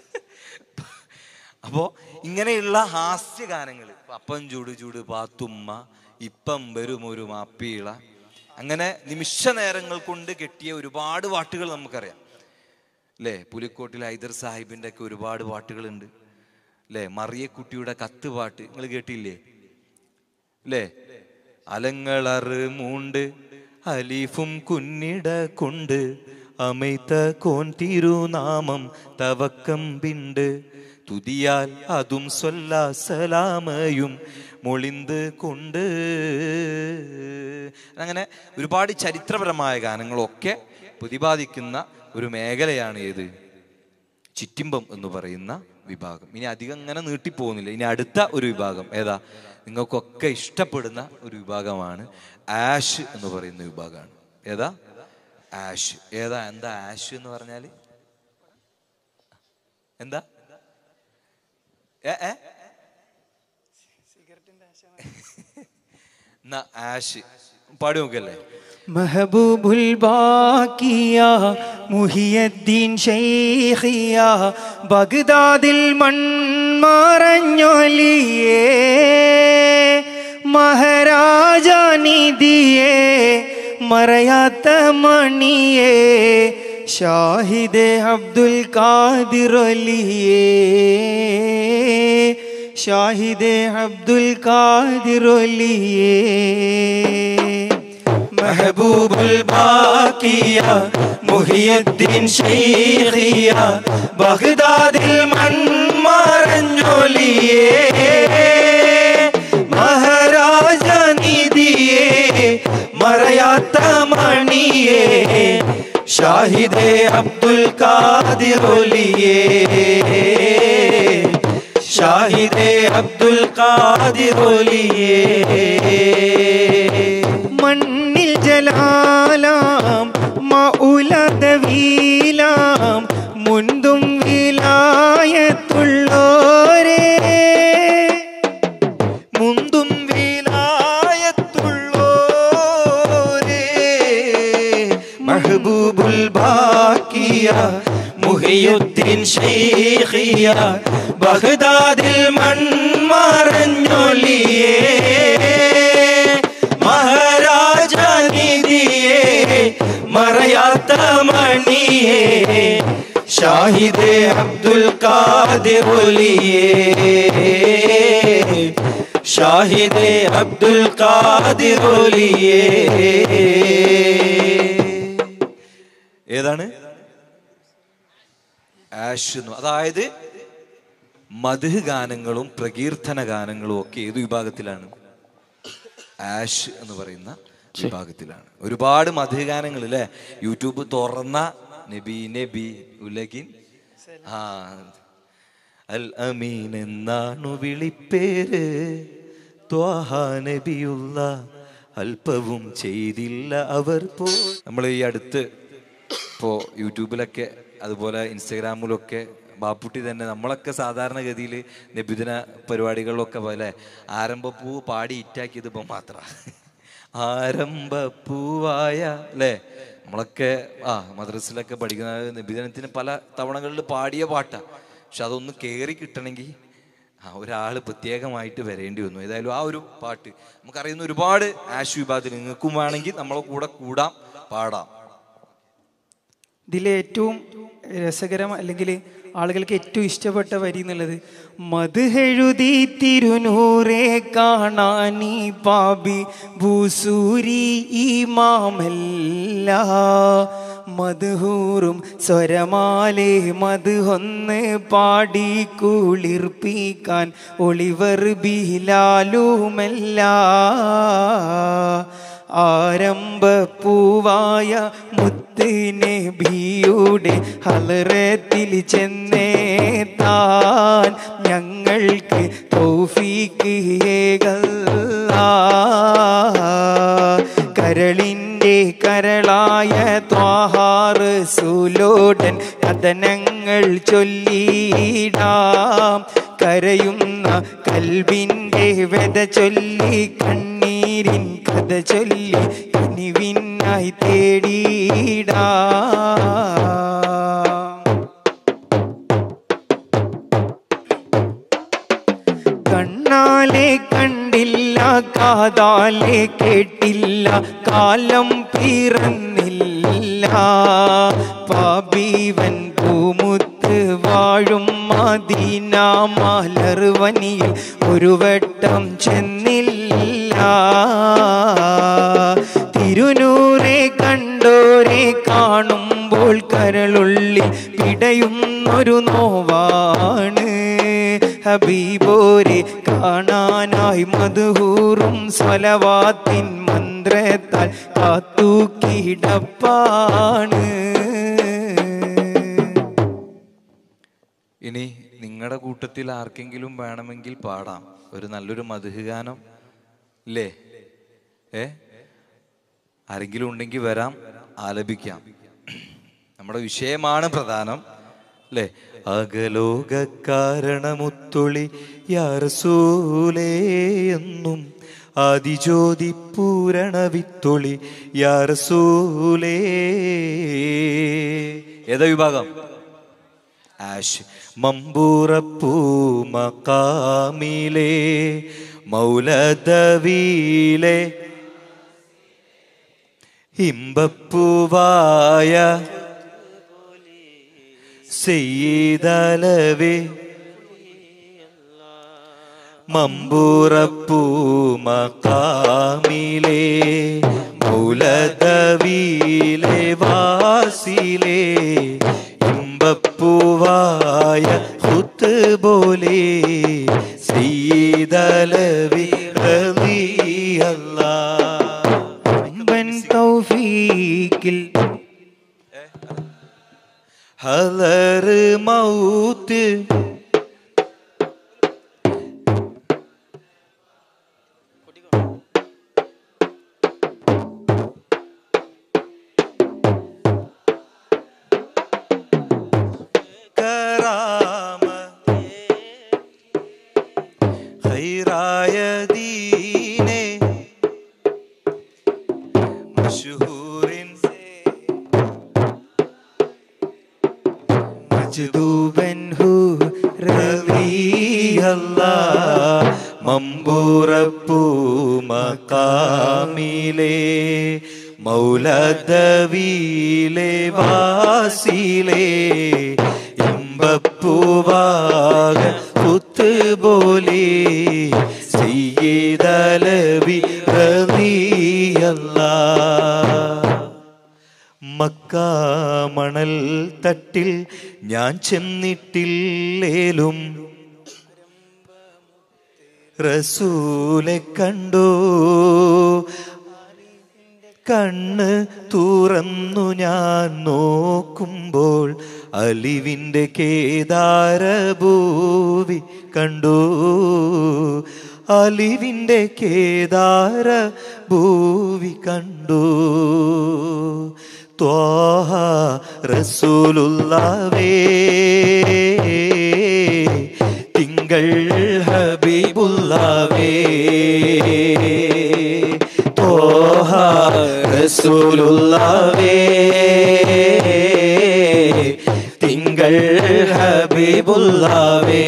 അപ്പോ ഇങ്ങനെയുള്ള ഹാസ്യഗാനങ്ങൾ അപ്പം ചൂട് ചൂട് പാത്തുമ്മ ഇപ്പം വരും ഒരു മാപ്പിള അങ്ങനെ നിമിഷ നേരങ്ങൾ കൊണ്ട് കെട്ടിയ ഒരുപാട് പാട്ടുകൾ നമുക്കറിയാം അല്ലേ പുലിക്കോട്ടിൽ ഹൈദർ സാഹിബിന്റെ ഒക്കെ ഒരുപാട് പാട്ടുകളുണ്ട് അല്ലേ മറിയക്കുട്ടിയുടെ കത്ത് പാട്ട് നിങ്ങൾ കേട്ടില്ലേ അല്ലേ അലങ്ങളറ് മൂണ്ട് അലീഫും കുന്നിട കൊണ്ട് അമൈത്ത കോൻ തിരുനാമം തവക്കം ബിണ്ട് തുതിയാൽ അതും സ്വല്ല സലാമയും മൊളിന്ത് കൊണ്ട് അങ്ങനെ ഒരുപാട് ചരിത്രപരമായ ഗാനങ്ങളൊക്കെ പ്രതിപാദിക്കുന്ന ഒരു മേഖലയാണ് ഏത് ചിറ്റിമ്പം എന്ന് പറയുന്ന വിഭാഗം ഇനി അധികം അങ്ങനെ നീട്ടിപ്പോകുന്നില്ല ഇനി അടുത്ത ഒരു വിഭാഗം ഏതാ നിങ്ങൾക്കൊക്കെ ഇഷ്ടപ്പെടുന്ന ഒരു വിഭാഗമാണ് ആഷ് എന്ന് പറയുന്ന വിഭാഗമാണ് ഏതാ ആഷ് ഏതാ എന്താ ആഷ് എന്ന് പറഞ്ഞാല് എന്താ ഏ ഏ എന്നാ ആഷ് പാടി നോക്കല്ലേ മെഹബൂബുൽ ബാക്കിയ മുഹിയദ്ദീൻ ഷെയ്ഖിയ ബഗ്ദാദിൽ മൺമറഞ്ഞൊലിയേ മഹാരാജ നിധിയേ മറയാത്ത മണിയേ ഷാഹിദെ അബ്ദുൽ ഖാദിറൊലിയേ ഷാഹിദെ അബ്ദുൽ ഖാദിറൊലിയേ മെഹബൂബുൽ ബാക്കിയ മുഹിയദ്ദീൻ ഷെയ്ഖിയ ബഗ്ദാദിൽ മൺമറഞ്ഞൊലിയേ മഹാരാജ നിധിയേ മറയാത്ത മണിയേ ഷാഹിദെ അബ്ദുൽ ഖാദിറൊലിയേ ഷാഹിദെ അബ്ദുൽ ഖാദിറൊലിയേ മണ്ണിൽ ജലാലാം മൗലദവീലാം മുന്തും വിലായത്തുള്ളോരേ മുന്തും വിലായത്തുള്ളോരേ മഹബൂബുൽ ബാക്കിയ മുഹിയുദ്ദീൻ ഷെയ്ഖിയ ബഗ്ദാദിൽ മൺമറഞ്ഞൊലിയേ മഹാരാജ നിധിയേ മറയാത്ത മണിയേ ഷാഹിദെ അബ്ദുൽ ഖാദിർ ഒലിയേ ഷാഹിദെ അബ്ദുൽ ഖാദിർ ഒലിയേ ഏതാണ് ആഷ് എന്ന് അതായത് മധു ഗാനങ്ങളും പ്രകീർത്തന ഗാനങ്ങളും ഒക്കെ ഏത് വിഭാഗത്തിലാണ് ആഷ് എന്ന് പറയുന്ന വിഭാഗത്തിലാണ് ഒരുപാട് മധുഗാനങ്ങൾ അല്ലേ യൂട്യൂബ് തുറന്ന നബി നബി ഉലകിൻ ആ അൽ അമീൻ എന്നാണു വിളിപ്പേര് ത്വാഹ നബിയുള്ള അല്പവും ചെയ്തില്ല അവർ പോ നമ്മൾ ഈ അടുത്ത് ഇപ്പോൾ യൂട്യൂബിലൊക്കെ അതുപോലെ ഇൻസ്റ്റഗ്രാമിലൊക്കെ ബാപ്പുട്ടി തന്നെ നമ്മളൊക്കെ സാധാരണഗതിയിൽ നബിദിന പരിപാടികളിലൊക്കെ പോലെ ആരംഭപ്പൂ പാടി ഇറ്റാക്കിയത് ഇപ്പം മാത്രമാണ് ആരംഭപ്പൂവായ അല്ലേ നമ്മളൊക്കെ ആ മദ്രസിലൊക്കെ പഠിക്കുന്ന നബിദിനത്തിന് പല തവണകളിൽ പാടിയ പാട്ടാണ് പക്ഷെ അതൊന്ന് കയറി കിട്ടണമെങ്കിൽ ആ ഒരാൾ പ്രത്യേകമായിട്ട് വരേണ്ടി വന്നു ഏതായാലും ആ ഒരു പാട്ട് നമുക്കറിയുന്ന ഒരുപാട് ആഷ് വിഭാഗത്തിൽ നിങ്ങൾക്കും വേണമെങ്കിൽ നമ്മളെ കൂടെ കൂടാം പാടാം ഇതിലെ ഏറ്റവും രസകരം അല്ലെങ്കിൽ ആളുകൾക്ക് ഏറ്റവും ഇഷ്ടപ്പെട്ട വരി എന്നുള്ളത് മധുഹെഴുതി തിരുനൂറെ കാണാനി പാബി ഭൂസൂരി ഈ മാമല്ല മധുഹൂറും സ്വരമാലെ മധുഹൊന്ന് പാടി കുളിർപ്പിക്കാൻ ഒളിവർ ബിലാലുമല്ല ആരംഭപ്പൂവായ മുത്തിനെ ബിയുടെ ഹലറത്തിൽ ചെന്നേത്താൻ ഞങ്ങൾക്ക് തൗഫീക്ക് ഏകല്ലാ. കരളിൻ്റെ കരളായ ത്വാഹാറ് സുലോടൻ കഥനങ്ങൾ ചൊല്ലിടാം കരയുന്ന കൽബിൻ്റെ വ്യത ചൊല്ലി കണ്ണീരിൻ കഥ ചൊല്ലി കനിവിനായി തേടിയിടാം കണ്ണാലെ കണ്ടില്ല കാതാലെ കേട്ടില്ല കാലം പിറന്നില്ല പാപീവൻ പൂമുത്ത് വാഴും മദീന മലർവനിയിൽ ഒരു വട്ടം ചെന്നില്ല തിരുനൂറെ കണ്ടോരെ കാണുമ്പോൾ കരളുള്ളി പിടയുന്നൊരു നോവാണ് ഹബീബോരെ കാണാനായി മധുഹൂറും സ്വലവാത്തിൻ മന്ത്രത്താൽ കാത്തു കിടപ്പാണ് ഇനി നിങ്ങളുടെ കൂട്ടത്തിൽ ആർക്കെങ്കിലും വേണമെങ്കിൽ പാടാം ഒരു നല്ലൊരു മധുഗാനം ഇല്ലേ ഏ ആരെങ്കിലും ഉണ്ടെങ്കിൽ വരാം ആലപിക്കാം നമ്മുടെ വിഷയമാണ് പ്രധാനം അല്ലേ അകലോക കാരണമുത്തൊളി യാറസൂലേ എന്നും ആദിജ്യോതി പൂരണ വിത്തൊളി യാറസൂലേ ഏതാ വിഭാഗം ആഷ് മമ്പൂറപ്പൂ മക്കാമിലെ മൗലദവിയിലെ ഇമ്പപ്പൂവായ സെയ്തലവേ മമ്പൂറപ്പൂ മക്കാമിലെ മൗലദവിയിലെ വാസിലെ ഇമ്പപ്പൂവായ ഹുത്ത് പോലെ സീതലവി റളിയല്ലാ. വൻ തൗഫീക്കിൽ ഹലറ് മൗത്ത് കറാമ ഖൈറായ ദീനെ മഷ്ഹൂറിൻ മജ്ദൂബൻ ഹു റളിയല്ല മമ്പൂറപ്പൂ മക്കാമിലെ മൗലദവിയിലെ വാസിലെ ഇമ്പപ്പൂവാക കുത്തുപോലെ സയ്യിദലവി റളിയല്ലാ മക്കാമണൽ തട്ടിൽ ഞാൻ ചെന്നിട്ടില്ലേലും റസൂലെ കണ്ടോ കണ്ണ് തുറന്നു ഞാൻ നോക്കുമ്പോൾ അലിവിൻ്റെ കേദാരഭൂവി കണ്ടു അലിവിൻ്റെ കേദാര ഭൂവി കണ്ടു ത്വാഹ റസൂലുള്ളാവേ തിങ്കൾ ഹബീബുള്ളാവേ ത്വാഹ റസൂലുള്ളാവേ തിങ്കൾ ഹബീബുള്ളാവേ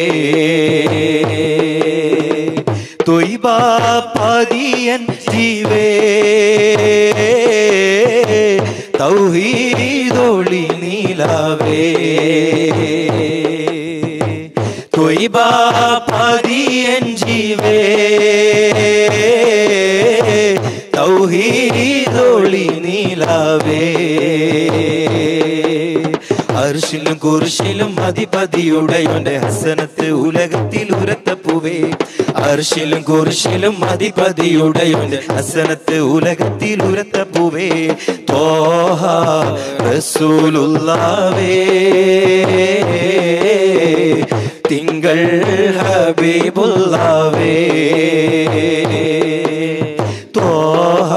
തൊയ്ബ പതിയൻ ജീവേ തൗഹീദൊളി നീലാവേ തൊയ്ബ പതിയൻ ജീവേ തൗഹീദൊളി നീലാവേ അർഷിലും കുരിശിലും അധിപതിയുടെയോന്റെ ഹസനത്ത് ഉലകത്തിൽ ഉരത്തപ്പുവേ അർഷിലും കുരിശിലും അധിപതിയുടെയോന്റെ ഹസനത്ത് ഉലകത്തിൽ ഉരത്തപ്പുവേ തോഹ റസൂലുള്ളാവേ തിങ്കൾ ഹബീബുള്ളാവേ തോഹ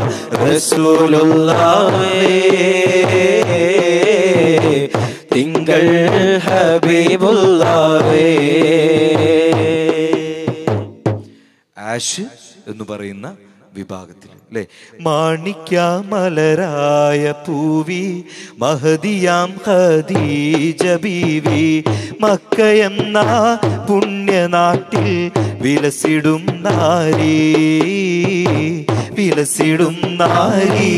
റസൂലുള്ളാവേ തിങ്കൾ ഹബീബുള്ളാവേ ആഷ് എന്ന് പറയുന്ന വിഭാഗത്തിൽ അല്ലേ മാണിക്യമലരായ പൂവി മഹദിയാം ഖദീജ ബീവി മക്കയെന്ന പുണ്യനാട്ടിൽ വിലസിടും നാരീ വിലസിടും നാരീ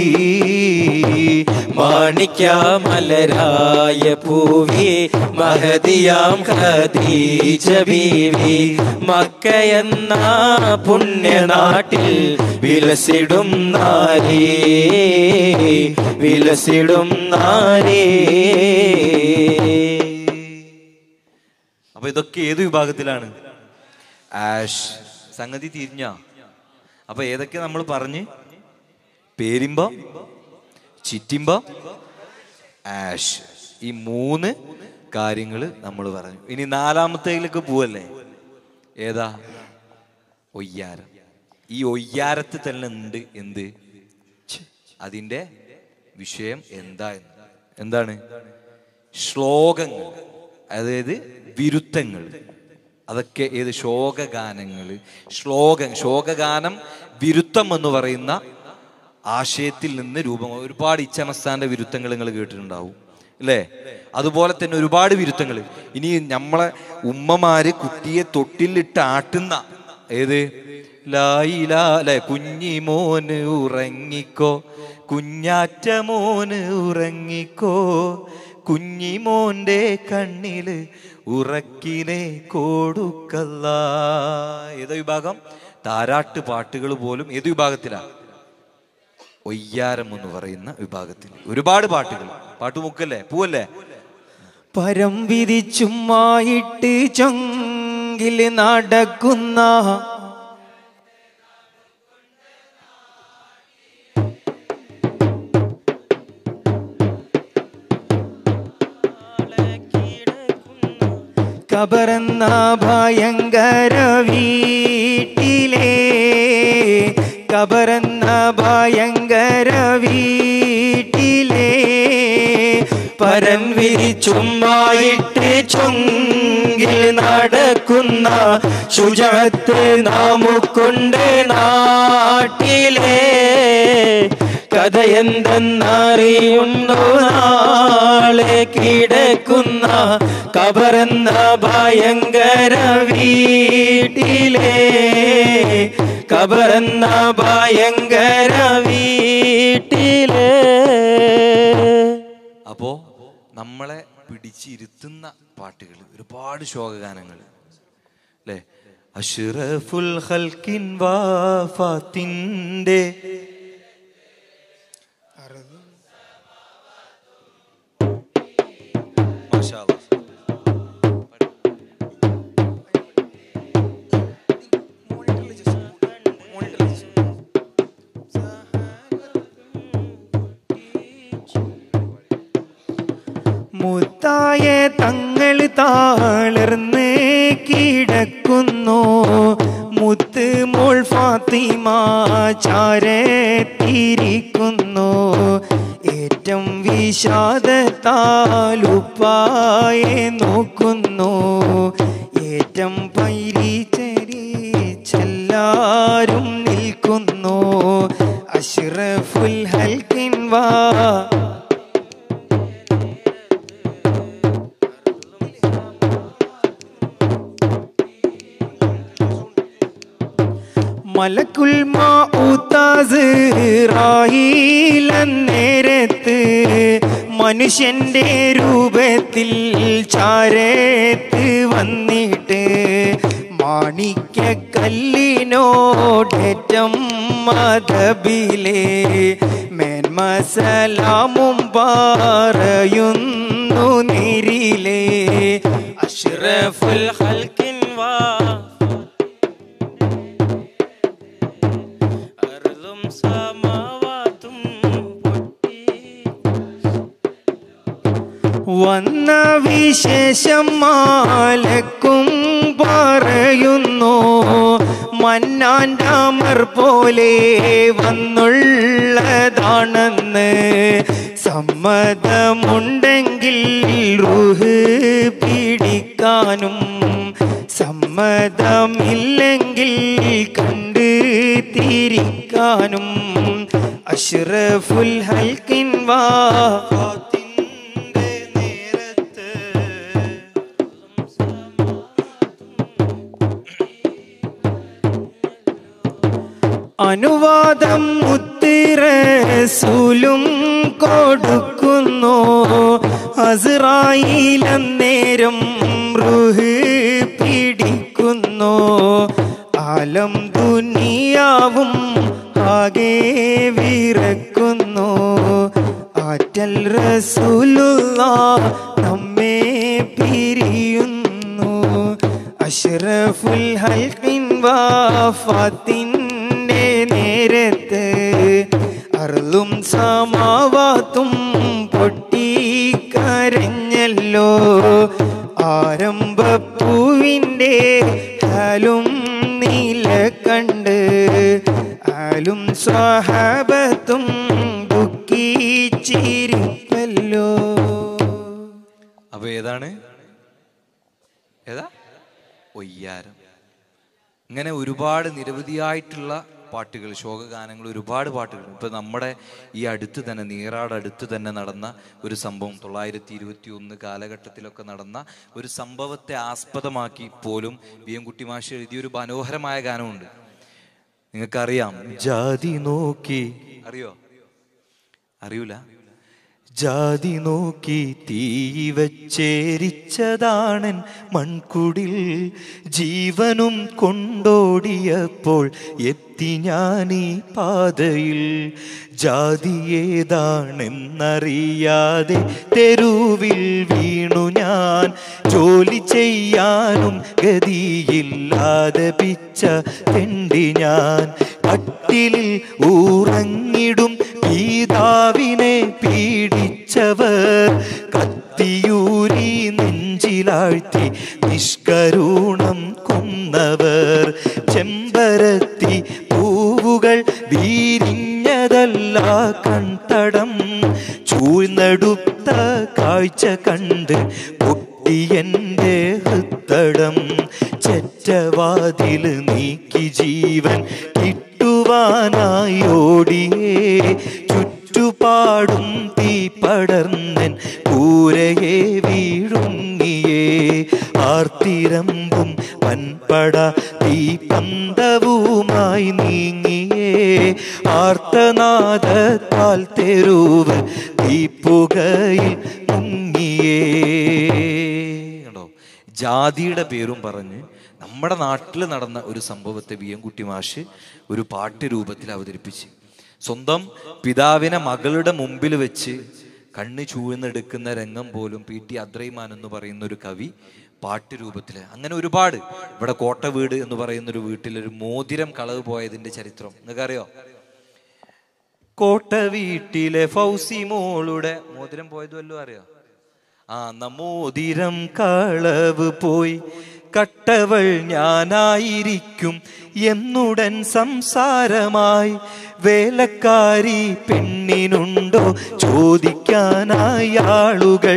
മാണിക്യമലരായ പൂവി മഹദിയാം ഖദീജ ബീവി മക്കയെന്ന പുണ്യനാട്ടിൽ വിലസിടും നാരീ വിലസിടും നാരീ അപ്പൊ ഇതൊക്കെ ഏത് വിഭാഗത്തിലാണ് ആഷ് സംഗതി തിരിഞ്ഞ അപ്പൊ ഏതൊക്കെ നമ്മൾ പറഞ്ഞ് പേരിമ്പം ചിറ്റിമ്പം ആഷ് ഈ മൂന്ന് കാര്യങ്ങൾ നമ്മൾ പറഞ്ഞു ഇനി നാലാമത്തേലേക്ക് പോവല്ലേ ഏതാ ഒയ്യാരം ഈ ഒയ്യാരത്തിൽ തന്നെ ഉണ്ട് എന്ത് അതിൻ്റെ വിഷയം എന്താ എന്ന് എന്താണ് ശ്ലോകങ്ങൾ അതായത് വിരുദ്ധങ്ങൾ അതൊക്കെ ഏത് ശോകഗാനങ്ങൾ ശ്ലോകം ശോകഗാനം വിരുദ്ധം എന്ന് പറയുന്ന ആശയത്തിൽ നിന്ന് രൂപം ഒരുപാട് ഇച്ഛമസ്ഥാന്റെ വിരുദ്ധങ്ങൾ നിങ്ങൾ കേട്ടിട്ടുണ്ടാവും അല്ലേ അതുപോലെ തന്നെ ഒരുപാട് വിരുദ്ധങ്ങൾ ഇനി നമ്മളെ ഉമ്മമാര് കുട്ടിയെ തൊട്ടിലിട്ട് ആട്ടുന്ന ഏത് ലായിലാ അല്ലെ കുഞ്ഞിമോന് ഉറങ്ങിക്കോ കുഞ്ഞാറ്റ മോന് ഉറങ്ങിക്കോ കുഞ്ഞിമോന്റെ കണ്ണില് ഉറക്കിനെ കൊടുക്കല്ല ഏതോ വിഭാഗം താരാട്ട് പാട്ടുകൾ പോലും ഏത് വിഭാഗത്തിലാ ഒയ്യാരം എന്ന് പറയുന്ന വിഭാഗത്തിൽ ഒരുപാട് പാട്ടുകൾ പാട്ടുമുക്കല്ലേ പൂവല്ലേ പരം വിധിച്ചുമായിട്ട് ചൊങ്കിൽ നടക്കുന്ന കബറന്ന ഭയങ്കര വീട്ടിലെ കബറന്ന ഭയങ്കര വീട്ടിലെ പരൻ വിരിച്ചുമ്മായിട്ട് ചൊങ്കിൽ നടക്കുന്ന ശുചത്ത് നാമുക്കുണ്ട് നാട്ടിലെ കഥ എന്തെന്നറിയുന്നു നാളെ കിടക്കുന്ന കബറെന്ന ഭയങ്കര വീട്ടിലെ കബറെന്ന ഭയങ്കര വീട്ടിലെ അപ്പോ നമ്മളെ പിടിച്ചിരുത്തുന്ന പാട്ടുകൾ ഒരുപാട് ശോകഗാനങ്ങൾ അല്ലേ അഷ്റഫുൽ ഖൽക്കിൻ വാഫാത്തിന്റെ മാഷാ അല്ലാ. മുത്തായ തങ്ങൾ താളർന്ന് കിടക്കുന്നു മുത്ത് മോൾ ഫാത്തിമ ചാരത്തിരിക്കുന്നു ഏറ്റം വിഷാദത്താലുപ്പായെ നോക്കുന്നു ഏറ്റം പൈരിച്ചെല്ലാരും നിൽക്കുന്നു അഷ്റഫുൽ ഹൽക്കിൻ വാ മലക്കുൽ നേരത്ത് മനുഷ്യന്റെ രൂപത്തിൽ ചാരത്ത് വന്നിട്ട് മാണിക്യ കല്ലിനോടേറ്റം മതബിലെ മേന്മസലാമും പറയുന്നു നേരിലെ അഷ്റഫുൽ ഹൽക്കിൻ വാ അർളും സമാവാത്തും പൊട്ടി വന്ന വിശേഷം മാലക്കും പറയുന്നു മന്നാൻ്റെ അമർ പോലെ വന്നുള്ളതാണെന്ന് സമ്മതമുണ്ടെങ്കിൽ റുഹ് പിടിക്കാനും സമ്മതമില്ലെങ്കിൽ കണ്ട് തിരിക്കാനും അഷ്റഫുൽ ഹൽക്കിൻ വാ അനുവാദം മുത്തിറസൂലും കൊടുക്കുന്നു അസ്രായിലന്നേരം റുഹ് പിടിക്കുന്നു ആലം ദുനിയാവും ആകെ വിറക്കുന്നു ആറ്റൽ റസൂലുള്ള നമ്മെ പിരിയുന്നു അഷ്റഫുൽ ഹൽക്കിൻ വാഫാത്തിൻ്റെ നേരത്ത് അർളും സമാവാത്തും പൊട്ടിക്കരഞ്ഞല്ലോ ആരംഭപ്പൂവിൻ്റെ ഹാലും നീല കണ്ട് ആലും സ്വഹാബത്തും ദുഃഖിച്ചിരിപ്പല്ലോ അപ്പൊ ഏതാണ് ഏതാ ഒയ്യാരം ഇങ്ങനെ ഒരുപാട് നിരവധിയായിട്ടുള്ള പാട്ടുകൾ ശോകഗാനങ്ങൾ ഒരുപാട് പാട്ടുകൾ ഇപ്പൊ നമ്മുടെ ഈ അടുത്ത് തന്നെ നീറാട് അടുത്ത് തന്നെ നടന്ന ഒരു സംഭവം തൊള്ളായിരത്തി ഇരുപത്തി ഒന്ന് കാലഘട്ടത്തിലൊക്കെ നടന്ന ഒരു സംഭവത്തെ ആസ്പദമാക്കി പോലും വി എം കുട്ടി മാഷ് എഴുതിയ ഒരു മനോഹരമായ ഗാനമുണ്ട് നിങ്ങൾക്കറിയാം ജാതി നോക്കി അറിയോ അറിയൂല ജാതി നോക്കി തീ വച്ചേരിച്ചതാണൻ മൺകുടിൽ ജീവനും കൊണ്ടോടിയപ്പോൾ എത്തി ഞാൻ ഈ പാതയിൽ ജാതി ഏതാണെന്നറിയാതെ തെരുവിൽ വീണു ഞാൻ ജോലി ചെയ്യാനും ഗതിയില്ലാതെ പിച്ച തെണ്ടി ഞാൻ കട്ടിലിൽ ഊറങ്ങിടും പീതാവിനെ പീഡിച്ചവർ കത്തിയൂരി നെഞ്ചിലാഴ്ത്തി നിഷ്കരുണം കൊന്നവർ ചെമ്പരത്തി പൂവുകൾ വീരിഞ്ഞതല്ല കൺതടം ചൂഴ്ന്നെടുത്ത കാഴ്ച കണ്ട് പൊട്ടിയെന്റെ ഹൃത്തടം ചെറ്റവാതിൽ നീക്കി ജീവൻ കിട്ടുവാനായി ഓടിയേ ചുറ്റുപാടും തീ പടർന്നൻ കൂരയെ വീഴുങ്ങിയേ ആർത്തിരമ്പും പൻപട തീ പന്തവുമായി നീങ്ങിയേ ആർത്തനാദത്താൽ തെരുവ് തീപ്പുകയിൽ മുങ്ങിയേ കണ്ടോ ജാതിയുടെ പേരും പറഞ്ഞ് നമ്മുടെ നാട്ടിൽ നടന്ന ഒരു സംഭവത്തെ വി എം കുട്ടി മാഷ് ഒരു പാട്ട് രൂപത്തിൽ അവതരിപ്പിച്ച് സ്വന്തം പിതാവിനെ മകളുടെ മുമ്പിൽ വെച്ച് കണ്ണ് ചൂഴ്ന്നെടുക്കുന്ന രംഗം പോലും പി ടി അദ്രൈമാൻ എന്ന് പറയുന്ന ഒരു കവി പാട്ട് രൂപത്തിൽ അങ്ങനെ ഒരുപാട് ഇവിടെ കോട്ട വീട് എന്ന് പറയുന്ന ഒരു വീട്ടിൽ ഒരു മോതിരം കളവ് പോയതിന്റെ ചരിത്രം നിങ്ങൾക്കറിയോ കോട്ട വീട്ടിലെ ഫൗസി മോളുടെ മോതിരം പോയത് വല്ലതും അറിയോ ആ നമോതിരം കളവ് പോയി കട്ടവൾ ഞാനായിരിക്കും എന്നുടൻ സംസാരമായി വേലക്കാരി പെണ്ണിനുണ്ടോ ചോദിക്കാനായി ആളുകൾ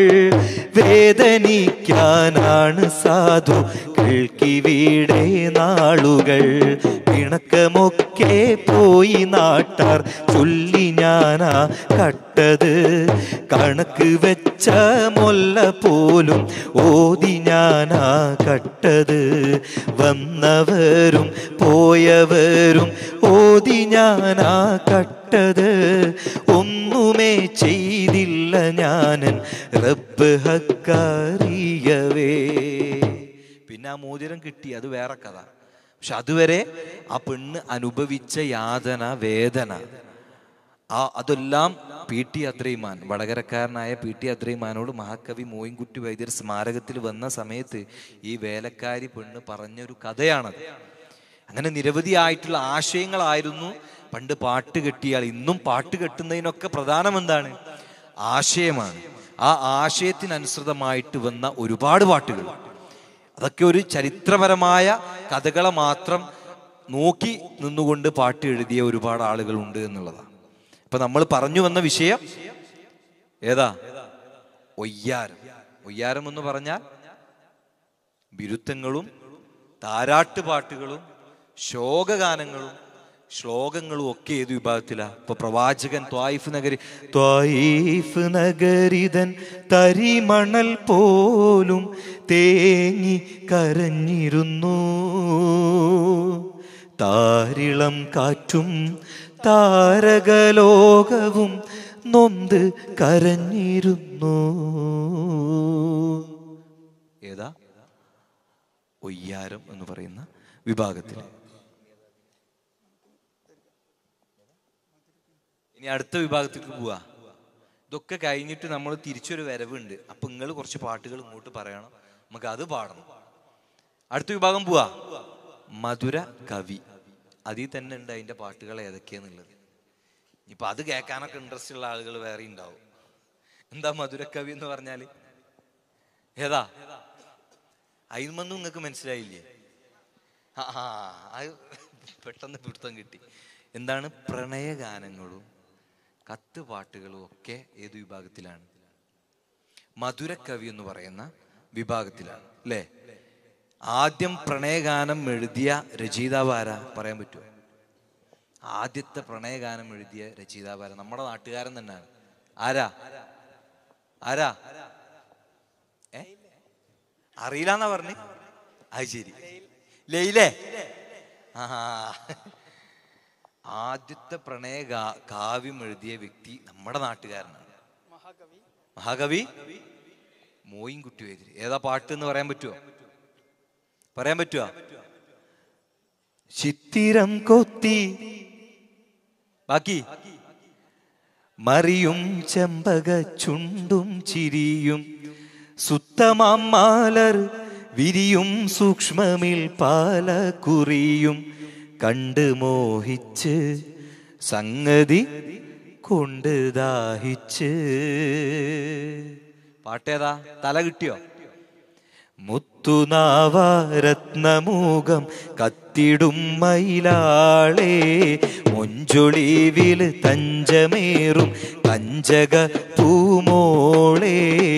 വേദനിക്കാനാണ് സാധു കേൾക്കിവിടെ നാളുകൾ പിണക്കമൊക്കെ പോയി നാട്ടാർ ചൊല്ലി ഞാനാ കട്ടത് കണക്ക് വെച്ച മൊല്ല പോലും ഓതി ഞാനാ കട്ടത് വന്നവരും പോയവരും ഓതി ഞാനാ കട്ടത് ഒന്നുമേ ചെയ്തില്ല ഞാനൻ റബ്ബ് ഹക്കറിയവേ പിന്നെ ആ മോതിരം കിട്ടി അത് വേറെ കഥ പക്ഷെ അതുവരെ ആ പെണ്ണ് അനുഭവിച്ച യാതന വേദന ആ അതെല്ലാം പി ടി അദ്രൈമാൻ വടകരക്കാരനായ പി ടി അദ്രൈമാനോട് മഹാകവി മോയിൻകുട്ടി വൈദ്യർ സ്മാരകത്തിൽ വന്ന സമയത്ത് ഈ വേലക്കാരി പെണ്ണ് പറഞ്ഞൊരു കഥയാണത് അങ്ങനെ നിരവധിയായിട്ടുള്ള ആശയങ്ങളായിരുന്നു പണ്ട് പാട്ട് കെട്ടിയാൽ ഇന്നും പാട്ട് കെട്ടുന്നതിനൊക്കെ പ്രധാനം എന്താണ് ആശയമാണ് ആ ആശയത്തിനനുസൃതമായിട്ട് വന്ന ഒരുപാട് പാട്ടുകൾ അതൊക്കെ ഒരു ചരിത്രപരമായ കഥകളെ മാത്രം നോക്കി നിന്നുകൊണ്ട് പാട്ട് എഴുതിയ ഒരുപാട് ആളുകൾ ഉണ്ട് എന്നുള്ളതാണ് അപ്പൊ നമ്മൾ പറഞ്ഞു വന്ന വിഷയം ഏതാ ഒയ്യാരം ഒയ്യാരം എന്ന് പറഞ്ഞാൽ ബിരുത്തങ്ങളും താരാട്ടുപാട്ടുകളും ശോകഗാനങ്ങളും ശ്ലോകങ്ങളും ഒക്കെ ഏത് വിഭാഗത്തിലാ ഇപ്പൊ പ്രവാചകൻ ത്വായിഫ് നഗരി ത്വായിഫ് നഗരിതൻ തരിമണൽ പോലും തേങ്ങി കരഞ്ഞിരുന്നു താരിളം കാറ്റും താരകലോകവും നൊന്ത് കരഞ്ഞിരുന്നു ഏതാ ഒയ്യാരം എന്ന് പറയുന്ന വിഭാഗത്തിൽ ഇനി അടുത്ത വിഭാഗത്തിലേക്ക് പോവാ ഇതൊക്കെ കഴിഞ്ഞിട്ട് നമ്മൾ തിരിച്ചൊരു വരവുണ്ട് അപ്പൊ നിങ്ങൾ കുറച്ച് പാട്ടുകൾ ഇങ്ങോട്ട് പറയണം നമുക്ക് അത് പാടണം അടുത്ത വിഭാഗം പോവാ മധുര കവി അതിൽ തന്നെ ഉണ്ട് അതിന്റെ പാട്ടുകൾ ഏതൊക്കെയാന്നുള്ളത് ഇപ്പൊ അത് കേൾക്കാനൊക്കെ ഇൻട്രസ്റ്റ് ഉള്ള ആളുകൾ വേറെ ഉണ്ടാവും എന്താ മധുര കവി എന്ന് പറഞ്ഞാല് ഏതാ അതിമൊന്നും നിങ്ങൾക്ക് മനസ്സിലായില്ലേ ആ ആ, അത് പെട്ടെന്ന് പിടുത്തം കിട്ടി എന്താണ് പ്രണയഗാനങ്ങളും കത്ത് പാട്ടുകളും ഒക്കെ ഏത് വിഭാഗത്തിലാണ് മധുരക്കവി എന്ന് പറയുന്ന വിഭാഗത്തിലാണ് അല്ലേ ആദ്യം പ്രണയഗാനം എഴുതിയ രചയിതാവ് ആരാ പറയാൻ പറ്റുമോ ആദ്യത്തെ പ്രണയഗാനം എഴുതിയ രചയിതാവ് ആരാ നമ്മുടെ നാട്ടുകാരൻ തന്നെയാണ് ആരാ ആരാ ഏ അറിയില്ലെന്നാ പറഞ്ഞു അത് ശരി ലയിലേ ആ ആദ്യത്തെ പ്രണയ ഗാ- കാവ്യം എഴുതിയ വ്യക്തി നമ്മുടെ നാട്ടുകാരനാണ് മഹാകവി മോയിൻകുട്ടി വൈദ്യര് ഏതാ പാട്ട് എന്ന് പറയാൻ പറ്റുമോ പറയാൻ പറ്റുമോ ചിത്തിരം കൊത്തി ബാക്കി മറിയും ചെമ്പക ചുണ്ടും ചിരിയും സുത്തമാം മാലർ വിരിയും സൂക്ഷ്മമിൽ പാല കുറിയും കണ്ട് മോഹിച്ച് സംഗതി കൊണ്ട് ദാഹിച്ച് പാട്ടേതാ തല കിട്ടിയോ മുത്തുനാവാരത്നമൂകം കത്തിടും മയിലാളേ മൊഞ്ചൊളിവിൽ തഞ്ചമേറും കഞ്ചക പൂമോളേ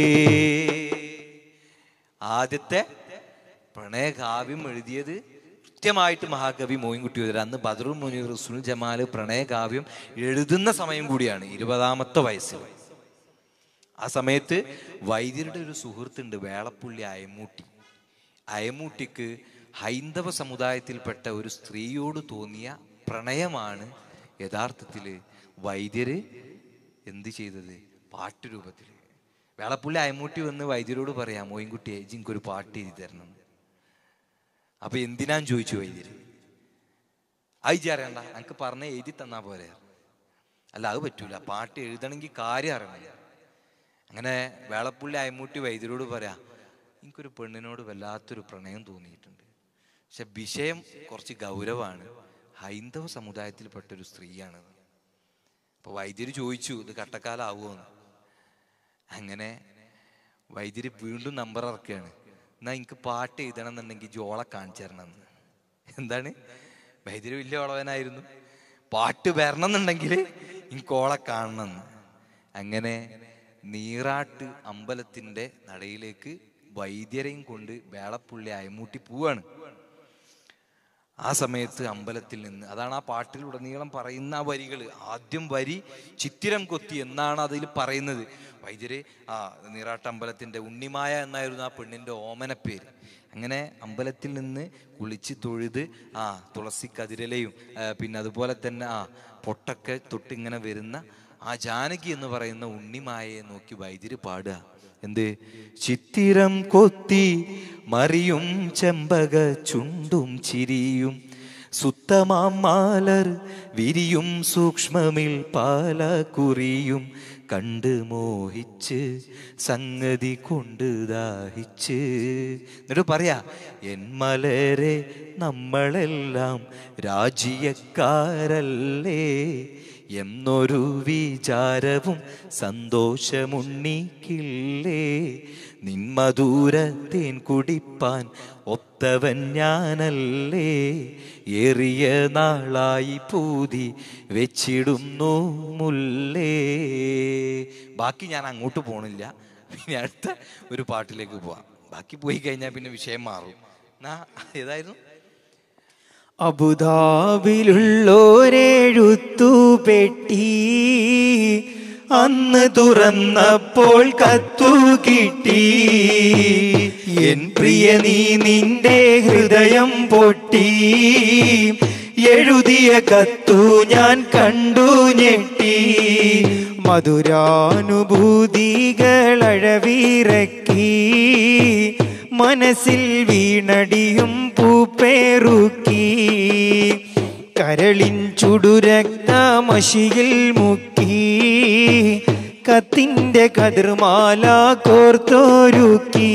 ആദ്യത്തെ പ്രണയകാവ്യം എഴുതിയത് കൃത്യമായിട്ട് മഹാകവി മോയിൻകുട്ടി വൈദ്യർ അന്ന് ബദറുൽ മുനീർ സുനിൽ ജമാൽ പ്രണയകാവ്യം എഴുതുന്ന സമയം കൂടിയാണ് ഇരുപതാമത്തെ വയസ്സിൽ ആ സമയത്ത് വൈദ്യരുടെ ഒരു സുഹൃത്തുണ്ട് വേളപ്പുള്ളി അയമൂട്ടി അയമൂട്ടിക്ക് ഹൈന്ദവ സമുദായത്തിൽപ്പെട്ട ഒരു സ്ത്രീയോട് തോന്നിയ പ്രണയമാണ് യഥാർത്ഥത്തിൽ വൈദ്യര് എന്ത് ചെയ്തത് പാട്ടുരൂപത്തിൽ വേളപ്പുള്ളി അയമൂട്ടി വന്ന് വൈദ്യരോട് പറയാം മോയിൻകുട്ടിയെ എനിക്കൊരു പാട്ട് എഴുതി തരണം അപ്പൊ എന്തിനാൻ ചോദിച്ചു വൈദ്യര് അയച്ചു അറിയണ്ട എനിക്ക് പറഞ്ഞ എഴുതി തന്നാ പോരെ അല്ല അത് പറ്റൂല പാട്ട് എഴുതണമെങ്കിൽ കാര്യം അറിയണം അങ്ങനെ വേളപ്പുള്ളി അയമൂട്ടി വൈദ്യരോട് പറയാ എനിക്കൊരു പെണ്ണിനോട് വല്ലാത്തൊരു പ്രണയം തോന്നിയിട്ടുണ്ട് പക്ഷെ വിഷയം കുറച്ച് ഗൗരവമാണ് ഹൈന്ദവ സമുദായത്തിൽപ്പെട്ട ഒരു സ്ത്രീയാണ് അപ്പൊ വൈദ്യര് ചോദിച്ചു ഇത് കട്ടക്കാലാവുമോന്ന് അങ്ങനെ വൈദ്യുതി വീണ്ടും നമ്പർ ഇറക്കുകയാണ് എന്നാ എനിക്ക് പാട്ട് എഴുതണം എന്നുണ്ടെങ്കിൽ ജോളെ കാണിച്ചു തരണം എന്ന് എന്താണ് വൈദ്യുതി വലിയ വളവനായിരുന്നു പാട്ട് വരണം എന്നുണ്ടെങ്കിൽ എനിക്ക് ഓളെ കാണണം എന്ന് അങ്ങനെ നീറാട്ട് അമ്പലത്തിന്റെ നടയിലേക്ക് വൈദ്യരെയും കൊണ്ട് വേളപ്പുള്ളി അയമൂട്ടി പോവാണ് ആ സമയത്ത് അമ്പലത്തിൽ നിന്ന് അതാണ് ആ പാട്ടിലുടനീളം പറയുന്ന ആ വരികൾ ആദ്യം വരി ചിത്തിരം കൊത്തി എന്നാണ് അതിൽ പറയുന്നത് വൈദ്യര് ആ നീറാട്ടമ്പലത്തിന്റെ ഉണ്ണിമായ എന്നായിരുന്നു ആ പെണ്ണിന്റെ ഓമനപ്പേര് അങ്ങനെ അമ്പലത്തിൽ നിന്ന് കുളിച്ച് തൊഴുത് ആ തുളസി കതിരലയും ആ, പിന്നെ അതുപോലെ തന്നെ ആ പൊട്ടൊക്കെ തൊട്ടിങ്ങനെ വരുന്ന ആ ജാനകി എന്ന് പറയുന്ന ഉണ്ണിമായയെ നോക്കി വൈദ്യര് പാടുക എന്ത് ചിത്തിരം കൊത്തി മറിയും ചെമ്പക ചുണ്ടും ചിരിയും സുത്തമാം മാലർ വിരിയും സൂക്ഷ്മമിൽ പാല കുറിയും കണ്ട് മോഹിച്ച് സംഗതി കൊണ്ട് ദാഹിച്ച് എന്നിട്ട് പറയാ എൻ മലരെ നമ്മളെല്ലാം രാജ്യക്കാരല്ലേ എന്നൊരു വിചാരവും സന്തോഷമുണ്ണിക്കില്ലേ നിന്മധുരത്തേൻ കുടിപ്പാൻ ഒത്തവൻ ഞാനല്ലേ ഏറിയ നാളായി പൂതി വെച്ചിടുന്നു മുല്ലേ ബാക്കി ഞാൻ അങ്ങോട്ട് പോണില്ല പിന്നെ അടുത്ത ഒരു പാട്ടിലേക്ക് പോവാം ബാക്കി പോയി കഴിഞ്ഞാൽ പിന്നെ വിഷയം മാറും എന്നാ ഏതായിരുന്നു അബുദാബിലുള്ളോരെഴുത്തു പെട്ടി അന്ന് തുറന്നപ്പോൾ കത്തു കിട്ടി എൻ പ്രിയ നീ നിന്റെ ഹൃദയം പൊട്ടി എഴുതിയ കത്തു ഞാൻ കണ്ടു ഞെട്ടി മധുരാനുഭൂതികളഴവിറക്കി മനസ്സിൽ വീണടിയും പൂപ്പേറുക്കി കരളിൻ ചുടുരക്തമഷിയിൽ മുക്കി കത്തിന്റെ കതിർമാല കോർത്തൊരുക്കി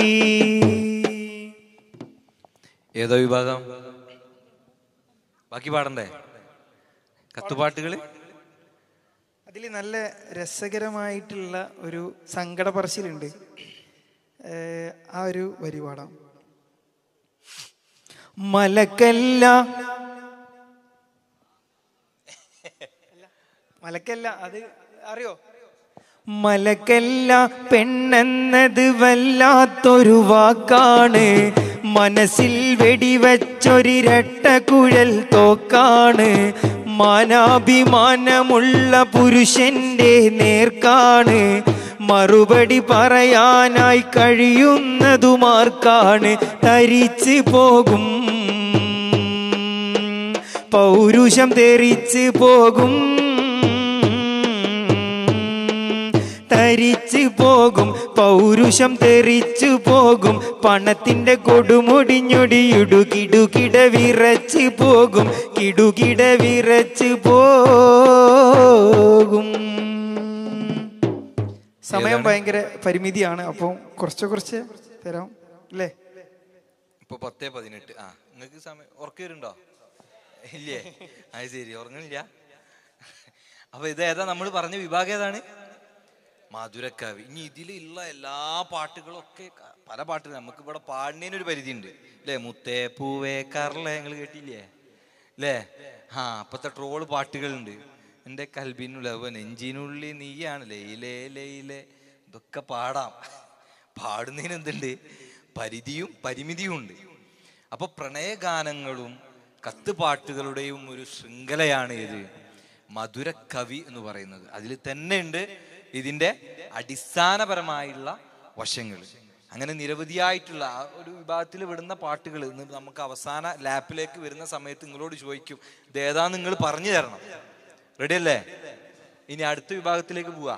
ഏതോ വിഭാഗം ബാക്കി പാടണ്ടേ കത്തുപാട്ടുകള് അതിൽ നല്ല രസകരമായിട്ടുള്ള ഒരു സങ്കട പറച്ചിലുണ്ട് ഏഹ് ആ ഒരു വരി പാടാം മലക്കല്ല മലക്കല്ല അത് അറിയോ മലക്കല്ല പെണ്ണെന്നത് വല്ലാത്തൊരു വാക്കാണ് മനസ്സിൽ വെടിവച്ചൊരിരട്ട കുഴൽ തോക്കാണ് മാനാഭിമാനമുള്ള പുരുഷന്റെ നേർക്കാണ് മറുപടി പറയാനായി കഴിയുന്നതുമാർക്കാണ് തരിച്ചു പോകും പൗരുഷം തെറിച്ച് പോകും തരിച്ചു പോകും പൗരുഷം തെറിച്ചു പോകും പണത്തിന്റെ കൊടുമുടിഞ്ഞൊടിയിടുകിടുകിട വിറച്ച് പോകും കിടുകിട വിറച്ച് പോകും സമയം ഭയങ്കര പരിമിതിയാണ് അപ്പം കുറച്ച് കുറച്ച് തരാം അല്ലേ ഇപ്പൊ പത്തേ പതിനെട്ട് ആ നിങ്ങക്ക് സമയം ഉറക്കം വരുന്നുണ്ടോ ഇല്ലേ അത് ശരി ഉറങ്ങണില്ല അപ്പൊ ഇത് ഏതാ നമ്മൾ പറഞ്ഞ വിഭാഗം ഏതാണ് മധുരക്കവി ഇനി ഇതിലുള്ള എല്ലാ പാട്ടുകളും ഒക്കെ ക- പല പാട്ടുകൾ നമുക്ക് ഇവിടെ പാടുന്നതിന് ഒരു പരിധി ഉണ്ട് അല്ലേ മുത്തേ പൂവേ കറളെ നിങ്ങൾ കേട്ടില്ലേ അല്ലേ ആ അപ്പത്തെ ട്രോള് പാട്ടുകളുണ്ട് എൻ്റെ കൽബിനുള്ള നെഞ്ചിനുള്ളിൽ നീയാണ് ലയിലേ ലയിലേ ഇതൊക്കെ പാടാം പാടുന്നതിന് എന്തുണ്ട് പരിധിയും പരിമിതിയും ഉണ്ട് അപ്പൊ പ്രണയഗാനങ്ങളും കത്തുപാട്ടുകളുടെയും ഒരു ശൃംഖലയാണ് ഇത് മധുരക്കവി എന്ന് പറയുന്നത് അതിൽ തന്നെ ഉണ്ട് ഇതിന്റെ അടിസ്ഥാനപരമായുള്ള വശങ്ങൾ അങ്ങനെ നിരവധിയായിട്ടുള്ള ആ ഒരു വിഭാഗത്തിൽ വിടുന്ന പാട്ടുകൾ ഇന്ന് നമുക്ക് അവസാന ലാപ്പിലേക്ക് വരുന്ന സമയത്ത് നിങ്ങളോട് ചോദിക്കും ഇത് ഏതാ നിങ്ങൾ പറഞ്ഞു തരണം റെഡി അല്ലേ ഇനി അടുത്ത വിഭാഗത്തിലേക്ക് പോവാ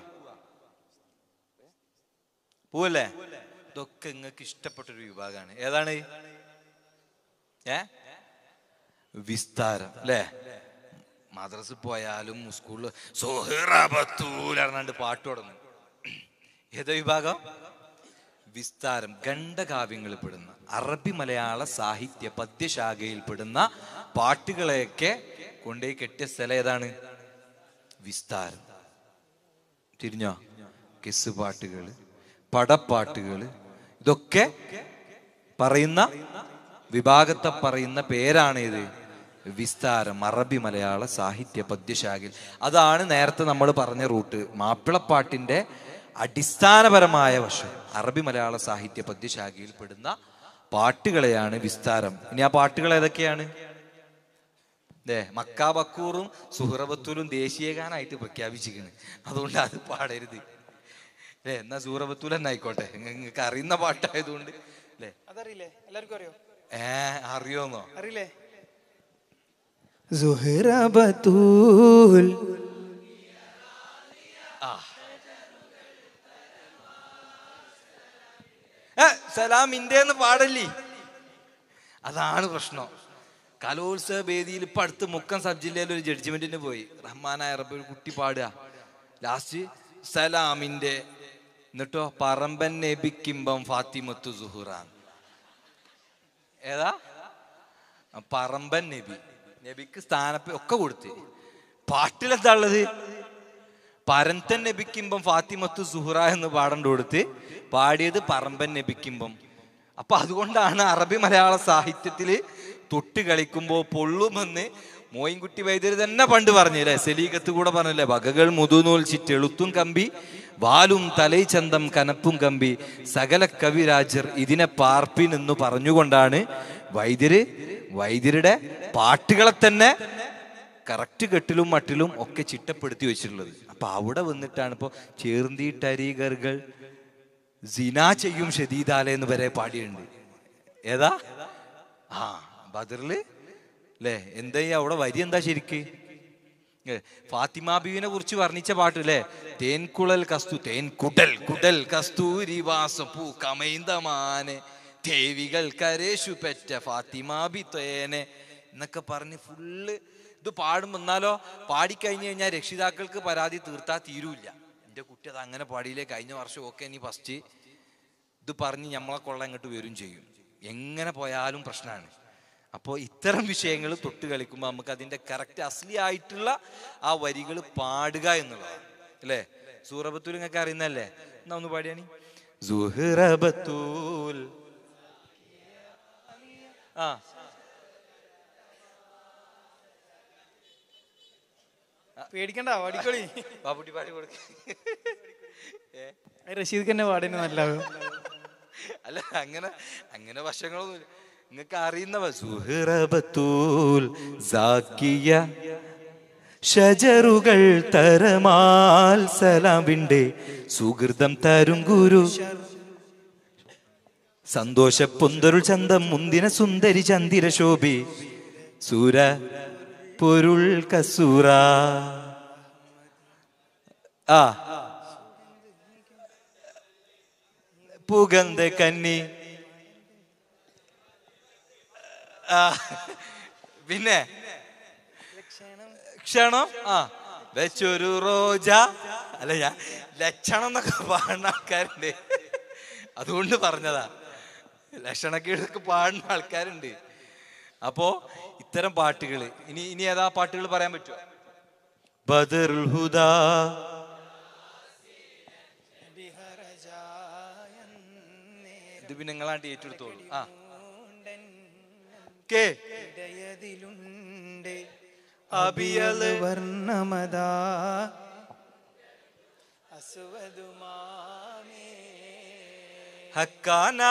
പോവല്ലേ ഇതൊക്കെ നിങ്ങൾക്ക് ഇഷ്ടപ്പെട്ടൊരു വിഭാഗമാണ് ഏതാണ് ഏ വിസ്താരം അല്ലേ മദ്രസിൽ പോയാലും സ്കൂളിൽ സോഹിറാബത്തൂലറിഞ്ഞാണ്ട് പാട്ട് തുടങ്ങും ഏതോ വിഭാഗം വിസ്താരം ഖണ്ഡകാവ്യങ്ങളിൽ പെടുന്ന അറബി മലയാള സാഹിത്യ പദ്യശാഖയിൽ പെടുന്ന പാട്ടുകളെയൊക്കെ കൊണ്ടുപോയി കെട്ടിയ സ്ഥലം ഏതാണ് വിസ്താരം തിരിഞ്ഞോ കിസ് പാട്ടുകൾ പടപ്പാട്ടുകൾ ഇതൊക്കെ പറയുന്ന വിഭാഗത്തെ പറയുന്ന പേരാണ് ഇത് വിസ്താരം അറബി മലയാള സാഹിത്യ പദ്യശാഖയിൽ അതാണ് നേരത്തെ നമ്മൾ പറഞ്ഞ റൂട്ട് മാപ്പിളപ്പാട്ടിന്റെ അടിസ്ഥാനപരമായ വശം അറബി മലയാള സാഹിത്യ പദ്യശാഖയിൽ പെടുന്ന പാട്ടുകളെയാണ് വിസ്താരം ഇനി ആ പാട്ടുകൾ ഏതൊക്കെയാണ് ദേ മക്കാ ബക്കൂറും സുഹറബത്തൂലും ദേശീയഗാനായിട്ട് പ്രഖ്യാപിച്ചിരിക്കണ് അതുകൊണ്ട് അത് പാടരുത് അല്ലേ എന്നാ സൂറബത്തൂൽ തന്നെ ആയിക്കോട്ടെ നിങ്ങൾക്ക് അറിയുന്ന പാട്ടായതുകൊണ്ട് അല്ലേ അതറിയില്ലേ എല്ലാവർക്കും അറിയോ ഏ അറിയോന്നോ അറിയില്ലേ സുഹറ ബത്തൂൽ ഏ സലാം ഇന്ത്യന്ന് പാടല്ലേ അതാണ് പ്രശ്നം കലോത്സവ വേദിയിൽ ഇപ്പൊ അടുത്ത് മുക്കം സബ് ജില്ലയിൽ ഒരു ജഡ്ജ്മെന്റിന് പോയി റഹ്മാനായ റബ്ബ് ഒരു കുട്ടി പാടുക ലാസ്റ്റ് സലാമിന്റെ എന്നിട്ടോ പറമ്പൻ നബിക്കിമ്പം ഫാത്തിമത്തു സുഹുറാൻ ഏതാ ആ, പറമ്പൻ നബി നബിക്ക് സ്ഥാനപ്പ് ഒക്കെ കൊടുത്ത് പാട്ടിലെന്താ ഉള്ളത് പരന്തൻ നബിക്കുമ്പം ഫാത്തിമത്തു സുഹറ എന്ന് പാടണ്ട് കൊടുത്ത് പാടിയത് പറമ്പൻ നബിക്കുമ്പം അപ്പൊ അതുകൊണ്ടാണ് അറബി മലയാള സാഹിത്യത്തില് തൊട്ട് കളിക്കുമ്പോ പൊള്ളുമെന്ന് മോയിൻകുട്ടി വൈദ്യര് തന്നെ പണ്ട് പറഞ്ഞില്ലേ സെലീകത്ത് കൂടെ പറഞ്ഞില്ലേ വകകൾ മുതുനൂൽ ചിറ്റെളുത്തും കമ്പി വാലും തലൈചന്തം കനപ്പും കമ്പി സകല കവിരാജർ ഇതിനെ പാർപ്പിൻ എന്ന് പറഞ്ഞുകൊണ്ടാണ് വൈദ്യര് വൈദ്യരുടെ പാട്ടുകളെ തന്നെ കറക്റ്റ് കെട്ടിലും മട്ടിലും ഒക്കെ ചിട്ടപ്പെടുത്തി വെച്ചിട്ടുള്ളത് അപ്പൊ അവിടെ വന്നിട്ടാണ് ഇപ്പൊ ചേർന്നീട്ടരീകറുകൾ സിന ചെയ്യും ഷദീദാലെ എന്ന് വരെ പാടിയുണ്ട് ഏതാ ആ ബദറില് അല്ലേ എന്താ ഈ അവിടെ വരി എന്താ ശരിക്ക് ഏ, ഫാത്തിമ ബീവിനെ കുറിച്ച് വർണ്ണിച്ച പാട്ട് അല്ലേ തേൻകുഴൽ കസ്തു തേൻ കുടൽ കുടൽ കസ്തൂരി വാസപ്പൂ കമൈന്തമാനെ ദേവികൾ കരേശു പെറ്റ ഫാത്തിമ ബി തേനെ എന്നൊക്കെ പറഞ്ഞ് ഫുള്ള് ഇത് പാടും എന്നാലോ പാടിക്കഴിഞ്ഞു കഴിഞ്ഞാൽ രക്ഷിതാക്കൾക്ക് പരാതി തീർത്താ തീരൂല്ല എൻ്റെ കുട്ടി അത് അങ്ങനെ പാടിയില്ലേ കഴിഞ്ഞ വർഷം ഒക്കെ ഇനി ഫസ്റ്റ് ഇത് പറഞ്ഞ് നമ്മളെ കൊള്ള ഇങ്ങോട്ട് വരും ചെയ്യും എങ്ങനെ പോയാലും പ്രശ്നമാണ് അപ്പോൾ ഇത്തരം വിഷയങ്ങൾ തൊട്ട് കളിക്കുമ്പോൾ നമുക്ക് അതിന്റെ കറക്റ്റ് അസ്ലി ആയിട്ടുള്ള ആ വരികൾ പാടുക എന്നുള്ളതാണ് അല്ലേ സൂറബത്തൂൽ നിങ്ങൾക്ക് അറിയുന്നല്ലേ എന്നാ ഒന്ന് പാടിയാണി സുഹറബത്തൂൽ ആ പേടിക്കണ്ട പാടിക്കോളി ബാബുട്ടി പാടി കൊടുക്ക അത് റഷീദ് തന്നെ പാടുന്നു നല്ലത് അല്ല അങ്ങനെ അങ്ങനെ വശങ്ങളൊന്നും നിങ്ങൾക്ക് അറിയുന്ന സുഹറബത്തൂൽ സാക്കിയ ഷജറുകൾ തരമാൽ സലാമിന്റെ സുഹൃതം തരും ഗുരു സന്തോഷ പൊന്തരുൾ ചന്തം മുന്തിന സുന്ദരി ചന്ദിര ശോഭി സൂര പൊരുൾ കസൂറ ആ പുകന്ത കന്നി ആ, പിന്നെ ക്ഷണം ആ വെച്ചൊരു റോജ അല്ല ഞാൻ ലക്ഷണം എന്നൊക്കെ പാടുന്ന ആൾക്കാരുണ്ട് അതുകൊണ്ട് പറഞ്ഞതാ ലക്ഷണക്കേടൊക്കെ പാടുന്ന ആൾക്കാരുണ്ട് അപ്പോ ഇത്തരം പാട്ടുകൾ ഇനി ഇനി ഏതാ പാട്ടുകൾ പറയാൻ പറ്റുമോ ബദറുൽ ഹുദാ ഇത് പിന്നെ നിങ്ങളാണ്ട് ഏറ്റെടുത്തോളൂ ആ കേ ഹൃദയതിലുണ്ട് അബിയല് വർണ്ണമതാ അസുവതുമാമേ ഹക്കാന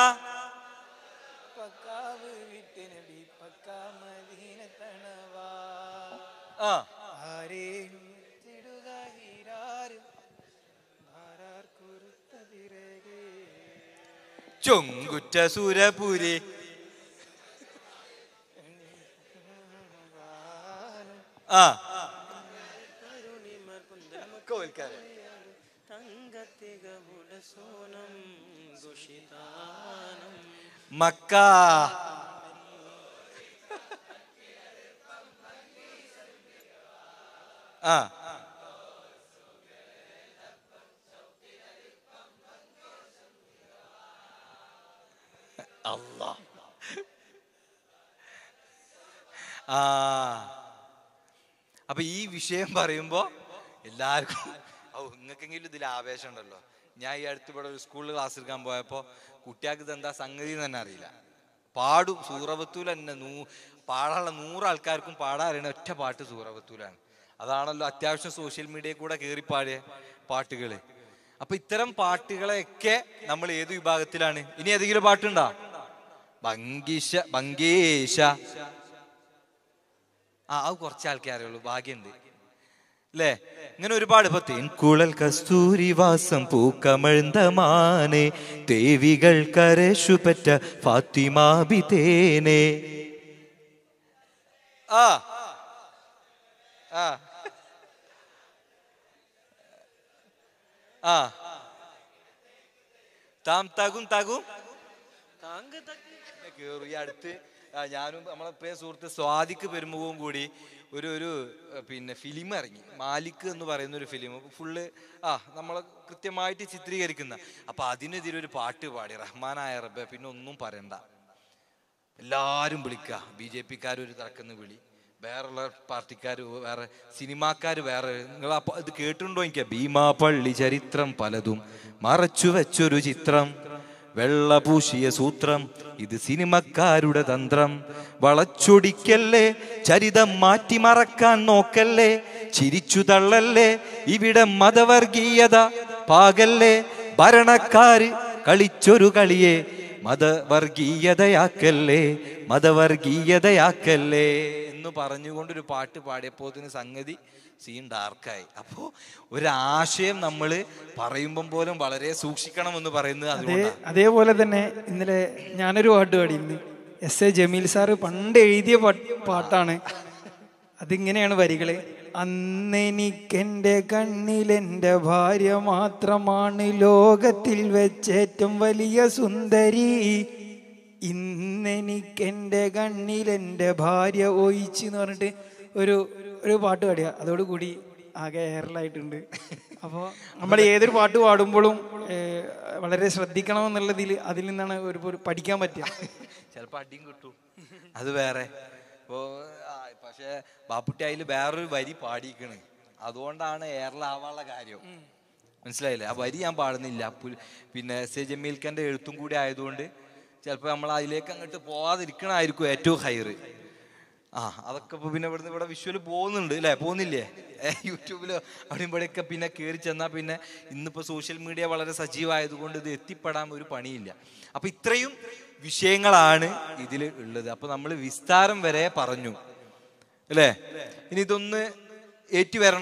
പക്കാവ് വിട്ട് നബി പക്കാ മദീന തണവാ ആ ആരേയും തിടുക ഹീരാരും ഭാരാർ കുറുത്ത തിരകേ ചൊങ്കുറ്റ സുരപുരി ആ കോൽക്കാരൻ മക്ക ആ അല്ലാ ആ അപ്പൊ ഈ വിഷയം പറയുമ്പോ എല്ലാവർക്കും ഔ നിങ്ങൾക്കെങ്കിലും ഇതിൽ ആവേശം ഉണ്ടല്ലോ ഞാൻ ഈ അടുത്ത് ഇവിടെ ഒരു സ്കൂളിൽ ക്ലാസ് എടുക്കാൻ പോയപ്പോൾ കുട്ടികൾക്ക് ഇത് എന്താ സംഗതി എന്ന് തന്നെ അറിയില്ല പാടും സൂറവത്തൂൽ തന്നെ നൂ പാടാനുള്ള നൂറ് ആൾക്കാർക്കും പാടാൻ അറിയണ ഒറ്റ പാട്ട് സൂറവത്തൂലാണ് അതാണല്ലോ അത്യാവശ്യം സോഷ്യൽ മീഡിയയിൽ കൂടെ കയറി പാടിയ പാട്ടുകൾ അപ്പൊ ഇത്തരം പാട്ടുകളെയൊക്കെ നമ്മൾ ഏത് വിഭാഗത്തിലാണ് ഇനി ഏതെങ്കിലും പാട്ടുണ്ടോ ഭംഗീഷ ഭംഗേശ ആ അത് കുറച്ച് ആൾക്കാരേ ഉള്ളൂ ഭാഗ്യമുണ്ട് അല്ലേ ഇങ്ങനെ ഒരുപാട് ഇപ്പൊ തേൻകുഴൽ കസ്തൂരിവാസം പൂക്കമഴ്ന്തമാനെ ദേവികൾ കരശുപറ്റ ഫാത്തിമാബിതേനെ ആ ആ ആ താം തകും തകും പിന്നെ കേറും ഈ അടുത്ത് ആ, ഞാനും നമ്മളെ പ്രിയ സുഹൃത്ത് സ്വാദിക്ക് പെരുമുഖവും കൂടി ഒരു ഒരു ഏർ, പിന്നെ ഫിലിം ഇറങ്ങി മാലിക് എന്ന് പറയുന്ന ഒരു ഫിലിം ഫുള്ള് ആ നമ്മളെ കൃത്യമായിട്ട് ചിത്രീകരിക്കുന്ന അപ്പൊ അതിനെതിരെ ഒരു പാട്ട് പാടി റഹ്മാനായ റബ്ബെ പിന്നെ ഒന്നും പറയണ്ട എല്ലാരും വിളിക്കുക ബി ജെ പിക്കാർ ഒരു തറക്കുന്ന വിളി വേറെയുള്ള പാർട്ടിക്കാർ വേറെ സിനിമാക്കാർ വേറെ നിങ്ങൾ അപ്പൊ ഇത് കേട്ടിട്ടുണ്ടോ എനിക്ക് ഭീമാ പള്ളി ചരിത്രം പലതും മറച്ചു വെച്ചൊരു ചിത്രം വെള്ള പൂശിയ സൂത്രം ഇത് സിനിമക്കാരുടെ തന്ത്രം വളച്ചൊടിക്കല്ലേ ചരിതം മാറ്റി മറക്കാൻ നോക്കല്ലേ ചിരിച്ചു തള്ളല്ലേ ഇവിടെ മതവർഗീയത പാകല്ലേ ഭരണക്കാര് കളിച്ചൊരു കളിയെ മതവർഗീയതയാക്കല്ലേ മതവർഗീയതയാക്കല്ലേ എന്ന് പറഞ്ഞുകൊണ്ടൊരു പാട്ട് പാടിയപ്പോത്തിന് സംഗതി സീൻ ഡാർക്കായി അപ്പോൾ ഒരാശയം നമ്മൾ പറയുമ്പം പോലും വളരെ സൂക്ഷിക്കണം എന്ന് പറയുന്നത് അതേ അതുകൊണ്ടാണ് അതേപോലെ തന്നെ ഇന്നലെ ഞാനൊരു പാട്ട് പാടിയിരുന്നു എസ് എ ജമീൽ സാറ് പണ്ട് എഴുതിയ പാ- പാട്ടാണ് അതിങ്ങനെയാണ് വരികള് അന്നെനിക്കെന്റെ കണ്ണിലെന്റെ ഭാര്യ മാത്രമാണ് ലോകത്തിൽ വെച്ചേറ്റവും വലിയ സുന്ദരി ഇന്നെനിക്കെന്റെ കണ്ണിലെന്റെ ഭാര്യ ഒഴിച്ച് എന്ന് പറഞ്ഞിട്ട് ഒരു ഒരു പാട്ട് പാടിയ അതോടുകൂടി ആകെ എയറിലായിട്ടുണ്ട് അപ്പോൾ നമ്മൾ ഏതൊരു പാട്ട് പാടുമ്പോഴും ഏഹ്, വളരെ ശ്രദ്ധിക്കണം എന്നുള്ളതിൽ അതിൽ നിന്നാണ് ഒരു ഒരു പഠിക്കാൻ പറ്റുക ചിലപ്പോൾ അടിയും കിട്ടും അത് വേറെ ഇപ്പോ ആ, പക്ഷേ ബാപ്പുട്ടി അതിൽ വേറൊരു വരി പാടിക്കണ് അതുകൊണ്ടാണ് എയറിലാവാനുള്ള കാര്യം മനസ്സിലായില്ലേ ആ വരി ഞാൻ പാടുന്നില്ല പുൽ- പിന്നെ എസ് എ ജമീൽഖാന്റെ എഴുത്തും കൂടി ആയതുകൊണ്ട് ചിലപ്പോൾ നമ്മൾ അതിലേക്ക് അങ്ങോട്ട് പോവാതിരിക്കണമായിരിക്കും ഏറ്റവും ഹയർ ആ അതൊക്കെ ഇപ്പൊ പിന്നെ ഇവിടുന്ന് ഇവിടെ വിഷ്വല് പോകുന്നുണ്ട് അല്ലേ പോകുന്നില്ലേ ഏ, യൂട്യൂബിലോ അവിടെയും ഇവിടെയൊക്കെ പിന്നെ കയറി ചെന്നാൽ പിന്നെ ഇന്നിപ്പോൾ സോഷ്യൽ മീഡിയ വളരെ സജീവമായതുകൊണ്ട് ഇത് എത്തിപ്പെടാൻ ഒരു പണിയില്ല അപ്പൊ ഇത്രയും വിഷയങ്ങളാണ് ഇതിൽ ഉള്ളത് അപ്പൊ നമ്മൾ വിസ്താരം വരെ പറഞ്ഞു അല്ലേ ഇനി ഇതൊന്ന് ഏറ്റി വരണ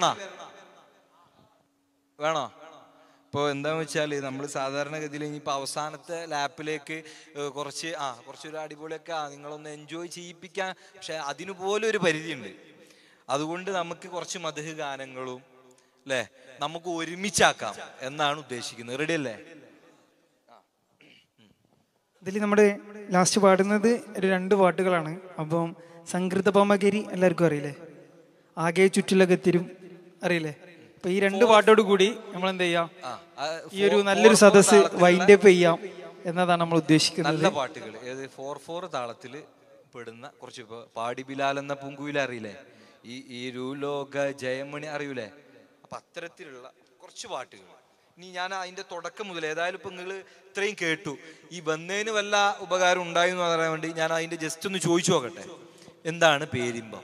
വേണോ ഇപ്പോൾ എന്താന്ന് വെച്ചാൽ നമ്മൾ സാധാരണഗതിയിൽ ഇനിയിപ്പോൾ അവസാനത്തെ ലാപ്പിലേക്ക് ഏഹ്, കുറച്ച് ആ കുറച്ചൊരു അടിപൊളിയൊക്കെ ആ നിങ്ങളൊന്ന് എൻജോയ് ചെയ്യിപ്പിക്കാൻ പക്ഷെ അതിനു പോലും ഒരു പരിധിയുണ്ട് അതുകൊണ്ട് നമുക്ക് കുറച്ച് മധുഹ ഗാനങ്ങളും അല്ലേ നമുക്ക് ഒരുമിച്ചാക്കാം എന്നാണ് ഉദ്ദേശിക്കുന്നത് റെഡി അല്ലേ ഇതിൽ നമ്മുടെ ലാസ്റ്റ് പാടുന്നത് ഒരു രണ്ട് പാട്ടുകളാണ് അപ്പം സംകൃത പമകരി എല്ലാവർക്കും അറിയില്ലേ ആകെ ചുറ്റിലകത്തിരും അറിയില്ലേ അപ്പൊ ഈ രണ്ട് പാട്ടോട് കൂടി നമ്മൾ എന്ത് ചെയ്യാം ആ, ആ, ഈ ഒരു four- നല്ലൊരു four- four സദസ്സ് താളത്തിലുള്ള വൈൻഡ് അപ്പ് ചെയ്യാം എന്നതാണ് നമ്മൾ ഉദ്ദേശിക്കുന്നത് നല്ല പാട്ടുകൾ ഏത് ഫോർ ഫോർ താളത്തിൽ പെടുന്ന കുറച്ച് ഇപ്പൊ പാടി ബിലാൽ എന്ന പൂങ്കുവില അറിയില്ലേ ഈ ഈ രൂലോക ജയമണി അറിയൂലേ അപ്പൊ അത്തരത്തിലുള്ള കുറച്ച് പാട്ടുകൾ ഇനി ഞാൻ അതിന്റെ തുടക്കം മുതൽ ഏതായാലും ഇപ്പൊ നിങ്ങൾ ഇത്രയും കേട്ടു ഈ വന്നതിന് വല്ല ഉപകാരം ഉണ്ടായി എന്ന് പറയാൻ വേണ്ടി ഞാൻ അതിന്റെ ജസ്റ്റ് ഒന്ന് ചോദിച്ചു നോക്കട്ടെ എന്താണ് പേരിമ്പം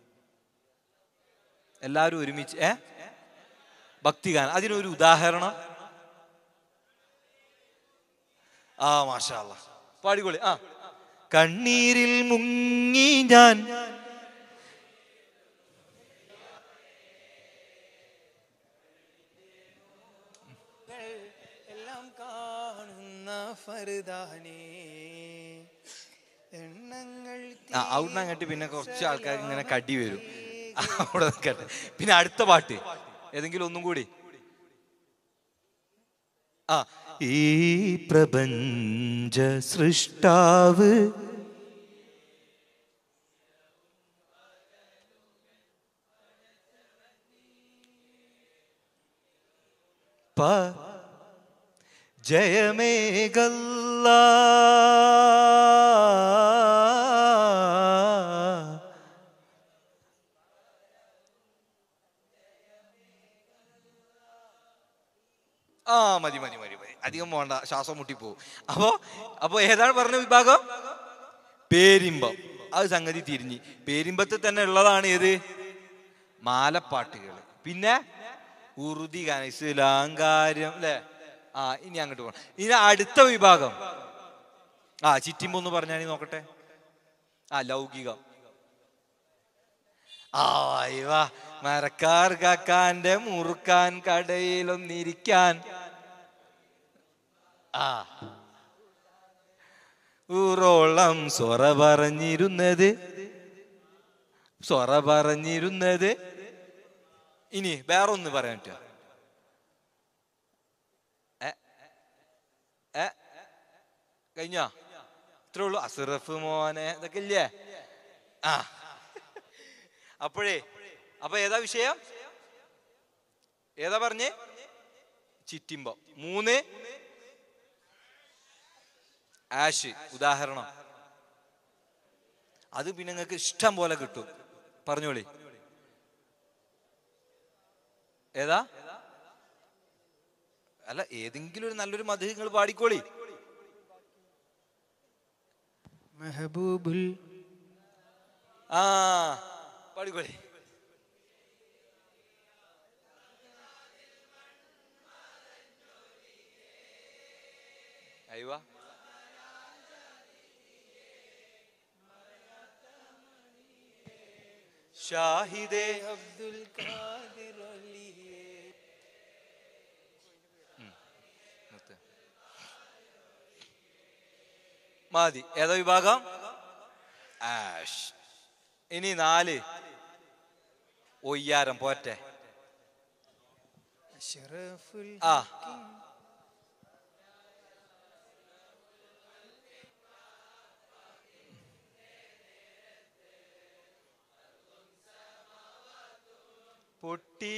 എല്ലാവരും ഒരുമിച്ച് ഏ ഭക്തിഗാനം അതിനൊരു ഉദാഹരണം ആ മാഷാല്ല പാടിക്കോളി ആ കണ്ണീരിൽ മുങ്ങി ഞാൻ എല്ലാം കാണുന്ന ഫർദാനേ എണ്ണങ്ങൾ ആ അവിടുന്ന് അങ്ങോട്ട് പിന്നെ കുറച്ച് ആൾക്കാർക്ക് ഇങ്ങനെ കടി വരും അവിടെ നിൽക്കട്ടെ പിന്നെ അടുത്ത പാട്ട് ഏതെങ്കിലും ഒന്നും കൂടി ആ ഈ പ്രപഞ്ച സൃഷ്ടാവ് പ ജയമേകല്ല ആ മതി മതി മതി മതി അധികം പോണ്ട ശ്വാസം മുട്ടിപ്പോവും അപ്പോ അപ്പോ ഏതാണ് പറഞ്ഞ വിഭാഗം പേരിമ്പം അത് സംഗതി തിരിഞ്ഞ് പേരിമ്പത്തിൽ തന്നെ ഉള്ളതാണ് ഏത് മാലപ്പാട്ടുകൾ പിന്നെ ഉറുതി കനസ് ലാങ്കാര്യം അല്ലേ ആ ഇനി അങ്ങോട്ട് പോകണം ഇനി അടുത്ത വിഭാഗം ആ ചിറ്റിമ്പോ ഒന്ന് പറഞ്ഞാൽ നോക്കട്ടെ ആ ലൗകികം ആയിവാ മരക്കാർ കാക്കാന്റെ മുറുക്കാൻ കടയിലൊന്നിരിക്കാൻ ആ ഊറോളം സൊറ പറഞ്ഞിരുന്നത് സൊറ പറഞ്ഞിരുന്നത് ഇനി വേറൊന്ന് പറയാൻ പറ്റുമോ ഏ ഏ കഴിഞ്ഞോ ഇത്രേ ഉള്ളൂ അസുറഫ് മോനെ ഇതൊക്കെ ഇല്ലേ ആ അപ്പോഴേ അപ്പൊ ഏതാ വിഷയം ഏതാ പറഞ്ഞേ ചിറ്റിമ്പം മൂന്ന് ആഷ് ഉദാഹരണം അത് പിന്നെ നിങ്ങൾക്ക് ഇഷ്ടം പോലെ കിട്ടും പറഞ്ഞോളി ഏതാ അല്ല ഏതെങ്കിലും ഒരു നല്ലൊരു മധു നിങ്ങൾ പാടിക്കോളി മെഹബൂബുൽ ആ പാടിക്കോളി അയ്യോ ഷാഹിദേ അബ്ദുൽ ഖാദിർ നിർത്ത്. മതി ഏതാ വിഭാഗം ആഷ് ഇനി നാല് ഒയ്യാരം പോറ്റെ അഷ്റഫുൽ ആ പൊട്ടി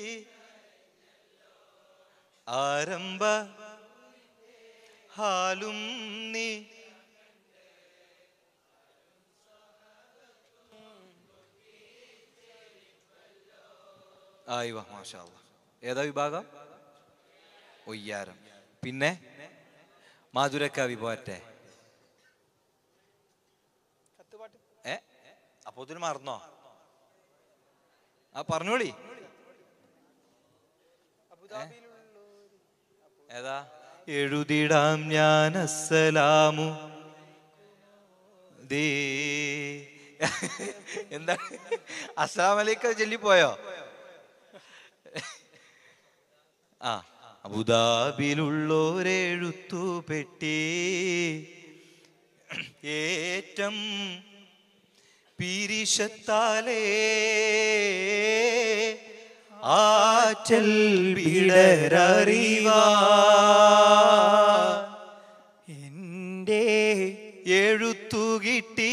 ആരംഭ ഹാലും നീ ആയി വാ മാഷാ അല്ലാ. ഏതാ വിഭാഗം ഒയ്യാരം പിന്നെ മാധുരക്കവി പോറ്റെ ഏ അപ്പൊ ഇതിന് മറന്നോ ആ പറഞ്ഞോളി ഏതാ എഴുതിടാം ഞാൻ അസ്സലാമു ദേ എന്താ അസ്സലാം അലൈക്കും ചൊല്ലിപ്പോയോ ആ അബുദാബിയിലുള്ളോരെഴുത്തു പെട്ടി ഏറ്റം പീരിശത്താലേ ആറ്റൽ വിടരറിവാ എൻ്റെ എഴുത്തു കിട്ടി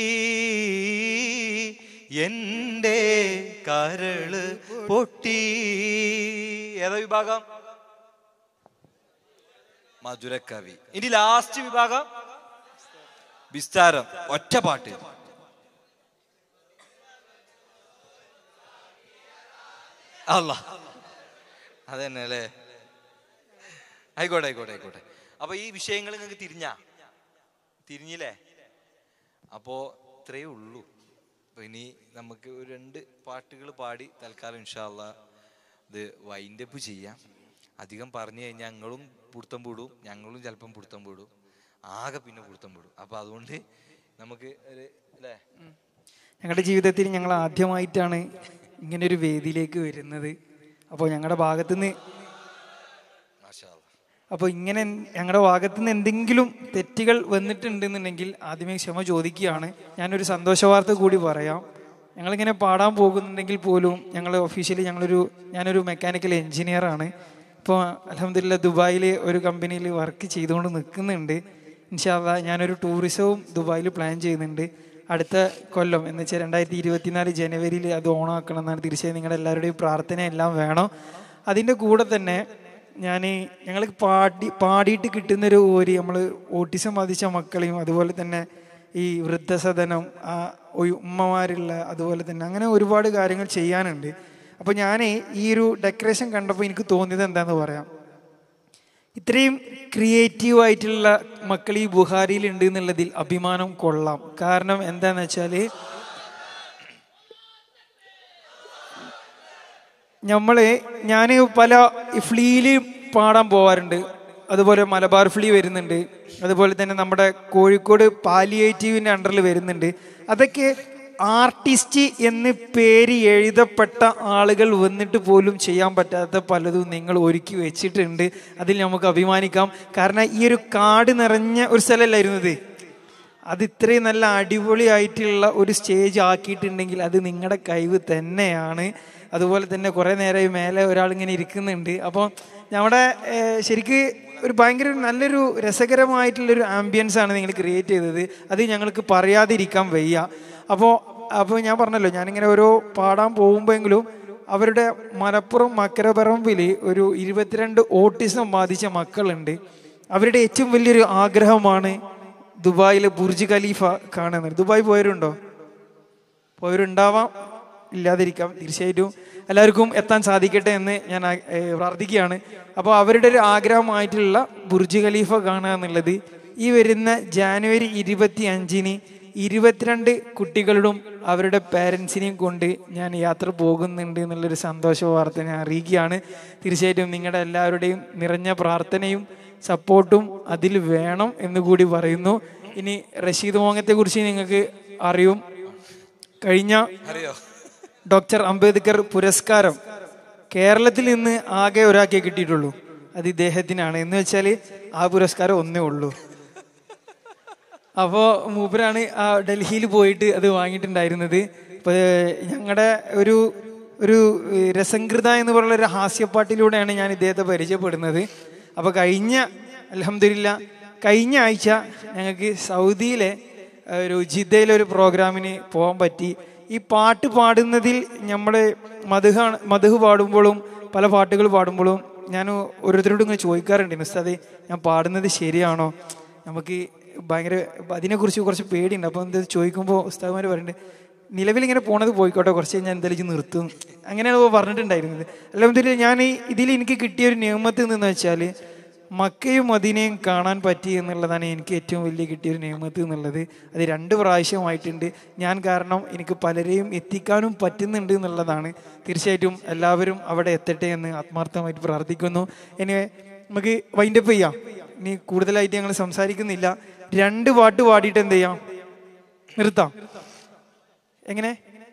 എന്റെ കരള് പൊട്ടി ഏതാ വിഭാഗം മധുരക്കവി ഇനി ലാസ്റ്റ് വിഭാഗം വിസ്താരം ഒറ്റ പാട്ട് അല്ല അതന്നെ അല്ലേ ആയിക്കോട്ടെ ആയിക്കോട്ടെ ആയിക്കോട്ടെ അപ്പൊ ഈ വിഷയങ്ങൾ നിങ്ങൾക്ക് തിരിഞ്ഞാ തിരിഞ്ഞില്ലേ അപ്പോ ഇത്രയേ ഉള്ളൂ അപ്പൊ ഇനി നമുക്ക് ഒരു രണ്ട് പാട്ടുകൾ പാടി തൽക്കാലം ഇൻഷാല്ല ഇത് വൈൻഡപ്പ് ചെയ്യാം അധികം പറഞ്ഞു കഴിഞ്ഞാൽ ഞങ്ങളും പുടുത്തം പൂടും ഞങ്ങളും ചിലപ്പം പുടുത്തം പൂടും ആകെ പിന്നെ പുടുത്തം പൂടും അപ്പൊ അതുകൊണ്ട് നമുക്ക് ഒരു അല്ലേ ഞങ്ങളുടെ ജീവിതത്തിൽ ഞങ്ങൾ ആദ്യമായിട്ടാണ് ഇങ്ങനെ ഒരു വേദിയിലേക്ക് വരുന്നത് അപ്പോൾ ഞങ്ങളുടെ ഭാഗത്തുനിന്ന് മാഷാ അല്ലാ. അപ്പോൾ ഇങ്ങനെ ഞങ്ങളുടെ ഭാഗത്തു നിന്ന് എന്തെങ്കിലും തെറ്റുകൾ വന്നിട്ടുണ്ടെന്നുണ്ടെങ്കിൽ ആദ്യമേ ക്ഷമ ചോദിക്കുകയാണ് ഞാനൊരു സന്തോഷ വാർത്ത കൂടി പറയാം ഞങ്ങളിങ്ങനെ പാടാൻ പോകുന്നുണ്ടെങ്കിൽ പോലും ഞങ്ങൾ ഒഫീഷ്യലി ഞങ്ങളൊരു ഞാനൊരു മെക്കാനിക്കൽ എഞ്ചിനീയറാണ് ഇപ്പോൾ അലഹമില്ല ദുബായിൽ ഒരു കമ്പനിയിൽ വർക്ക് ചെയ്തുകൊണ്ട് നിൽക്കുന്നുണ്ട് ഇൻഷാല്ല ഞാനൊരു ടൂറിസവും ദുബായിൽ പ്ലാൻ ചെയ്യുന്നുണ്ട് അടുത്ത കൊല്ലം എന്ന് വെച്ചാൽ രണ്ടായിരത്തി ഇരുപത്തിനാല് ജനുവരിയിൽ അത് ഓണാക്കണം എന്നാണ് തീർച്ചയായും നിങ്ങളുടെ എല്ലാവരുടെയും പ്രാർത്ഥന എല്ലാം വേണം അതിൻ്റെ കൂടെ തന്നെ ഞാൻ ഞങ്ങൾ പാടി പാടിയിട്ട് കിട്ടുന്നൊരു ഓരി നമ്മൾ ഓട്ടിസം ബാധിച്ച മക്കളെയും അതുപോലെ തന്നെ ഈ വൃദ്ധസദനം ആ ഒയ് ഉമ്മമാരുള്ള അതുപോലെ തന്നെ അങ്ങനെ ഒരുപാട് കാര്യങ്ങൾ ചെയ്യാനുണ്ട് അപ്പോൾ ഞാൻ ഈ ഒരു ഡെക്കറേഷൻ കണ്ടപ്പോൾ എനിക്ക് തോന്നിയത് എന്താന്ന് പറയാം ഇത്രയും ക്രിയേറ്റീവ് ആയിട്ടുള്ള മക്കൾ ഈ ബുഹാരിയിൽ ഉണ്ട് എന്നുള്ളതിൽ അഭിമാനം കൊള്ളാം കാരണം എന്താന്ന് വെച്ചാല് നമ്മള് ഞാൻ പല ഫ്ലീയിൽ പാടാൻ പോവാറുണ്ട് അതുപോലെ മലബാർ ഫ്ലീ വരുന്നുണ്ട് അതുപോലെ തന്നെ നമ്മുടെ കോഴിക്കോട് പാലിയേറ്റീവിൻ്റെ അണ്ടറിൽ വരുന്നുണ്ട് അതൊക്കെ ആർട്ടിസ്റ്റ് എന്ന് പേര് എഴുതപ്പെട്ട ആളുകൾ വന്നിട്ട് പോലും ചെയ്യാൻ പറ്റാത്ത പലതും നിങ്ങൾ ഒരുക്കി വെച്ചിട്ടുണ്ട് അതിൽ നമുക്ക് അഭിമാനിക്കാം കാരണം ഈ ഒരു കാട് നിറഞ്ഞ ഒരു സ്ഥലമല്ലായിരുന്നു ഇത് അത് ഇത്രയും നല്ല അടിപൊളിയായിട്ടുള്ള ഒരു സ്റ്റേജ് ആക്കിയിട്ടുണ്ടെങ്കിൽ അത് നിങ്ങളുടെ കഴിവ് തന്നെയാണ് അതുപോലെ തന്നെ കുറേ നേരമായി മേലെ ഒരാളിങ്ങനെ ഇരിക്കുന്നുണ്ട് അപ്പോൾ നമ്മുടെ ഏഹ്, ശരിക്ക് ഒരു ഭയങ്കര ഒരു നല്ലൊരു രസകരമായിട്ടുള്ളൊരു ആംബിയൻസ് ആണ് നിങ്ങൾ ക്രിയേറ്റ് ചെയ്തത് അത് ഞങ്ങൾക്ക് പറയാതിരിക്കാൻ വയ്യ അപ്പോൾ അപ്പോൾ ഞാൻ പറഞ്ഞല്ലോ ഞാനിങ്ങനെ ഓരോ പാടാൻ പോകുമ്പോഴെങ്കിലും അവരുടെ മലപ്പുറം മക്കരപറമ്പിൽ ഒരു ഇരുപത്തിരണ്ട് ഓട്ടിസം ബാധിച്ച മക്കളുണ്ട് അവരുടെ ഏറ്റവും വലിയൊരു ആഗ്രഹമാണ് ദുബായിലെ ബുർജ് ഖലീഫ കാണുന്നത് ദുബായ് പോയവരുണ്ടോ പോയവരുണ്ടാവാം ഇല്ലാതിരിക്കാം തീർച്ചയായിട്ടും എല്ലാവർക്കും എത്താൻ സാധിക്കട്ടെ എന്ന് ഞാൻ ആ- ഏ, പ്രാർത്ഥിക്കുകയാണ് അപ്പോൾ അവരുടെ ഒരു ആഗ്രഹമായിട്ടുള്ള ബുർജ് ഖലീഫ കാണുക എന്നുള്ളത് ഈ വരുന്ന ജാനുവരി ഇരുപത്തി അഞ്ചിന് ഇരുപത്തിരണ്ട് കുട്ടികളുടെ അവരുടെ പേരൻസിനെയും കൊണ്ട് ഞാൻ യാത്ര പോകുന്നുണ്ട് എന്നുള്ളൊരു സന്തോഷ വാർത്ത ഞാൻ അറിയിക്കുകയാണ് തീർച്ചയായിട്ടും നിങ്ങളുടെ എല്ലാവരുടെയും നിറഞ്ഞ പ്രാർത്ഥനയും സപ്പോർട്ടും അതിൽ വേണം എന്ന് കൂടി പറയുന്നു ഇനി റഷീദ് മോങ്ങത്തെ കുറിച്ച് നിങ്ങൾക്ക് അറിയും കഴിഞ്ഞ ഡോക്ടർ അംബേദ്കർ പുരസ്കാരം കേരളത്തിൽ നിന്ന് ആകെ ഒരാൾക്കേ കിട്ടിയിട്ടുള്ളൂ അത് ഇദ്ദേഹത്തിനാണ് എന്ന് വെച്ചാൽ ആ പുരസ്കാരം ഒന്നേ ഉള്ളൂ അപ്പോൾ മൂപ്പരാണ് ആ ഡൽഹിയിൽ പോയിട്ട് അത് വാങ്ങിയിട്ടുണ്ടായിരുന്നത് ഇപ്പോൾ ഞങ്ങളുടെ ഒരു ഒരു ഏഹ്, രസംകൃത എന്ന് പറയുന്ന ഒരു ഹാസ്യപ്പാട്ടിലൂടെയാണ് ഞാൻ ഇദ്ദേഹത്തെ പരിചയപ്പെടുന്നത് അപ്പോൾ കഴിഞ്ഞ അലഹമില്ല കഴിഞ്ഞ ആഴ്ച ഞങ്ങൾക്ക് സൗദിയിലെ ഏഹ്, ഒരു ജിദ്ദയിലെ ഒരു പ്രോഗ്രാമിന് പോകാൻ പറ്റി ഈ പാട്ട് പാടുന്നതിൽ നമ്മൾ മധുഹാണ് മധുഹ് പാടുമ്പോഴും പല പാട്ടുകൾ പാടുമ്പോഴും ഞാൻ ഓരോരുത്തരോടും ഇങ്ങനെ ചോദിക്കാറുണ്ട് ഉസ്താദെ ഞാൻ പാടുന്നത് ശരിയാണോ നമുക്ക് ഭയങ്കര അതിനെക്കുറിച്ച് കുറച്ച് പേടിയുണ്ട് അപ്പോൾ എന്താ ചോദിക്കുമ്പോൾ ഉസ്താദ്മാർ പറയുന്നുണ്ട് നിലവിൽ ഇങ്ങനെ പോണത് പോയിക്കോട്ടെ കുറച്ച് കഴിഞ്ഞാൽ എന്തായാലും ഇജ്ജ് നിർത്തും അങ്ങനെയാണ് ഇപ്പോൾ പറഞ്ഞിട്ടുണ്ടായിരുന്നത് അല്ല ഞാൻ ഈ ഇതിൽ എനിക്ക് കിട്ടിയ ഒരു നിയമത്തിൽ നിന്ന് വെച്ചാൽ മക്കയും മദീനയും കാണാൻ പറ്റി എന്നുള്ളതാണ് എനിക്ക് ഏറ്റവും വലിയ കിട്ടിയൊരു നിയമത്ത് എന്നുള്ളത് അത് രണ്ട് പ്രാവശ്യമായിട്ടുണ്ട് ഞാൻ കാരണം എനിക്ക് പലരെയും എത്തിക്കാനും പറ്റുന്നുണ്ട് എന്നുള്ളതാണ് തീർച്ചയായിട്ടും എല്ലാവരും അവിടെ എത്തട്ടെ എന്ന് ആത്മാർത്ഥമായിട്ട് പ്രാർത്ഥിക്കുന്നു ഇനി നമുക്ക് വൈൻഡപ്പ് ചെയ്യാം ഇനി കൂടുതലായിട്ട് ഞങ്ങൾ സംസാരിക്കുന്നില്ല രണ്ട് പാട്ട് പാടിയിട്ട് എന്ത് ചെയ്യാം നിർത്താം എങ്ങനെ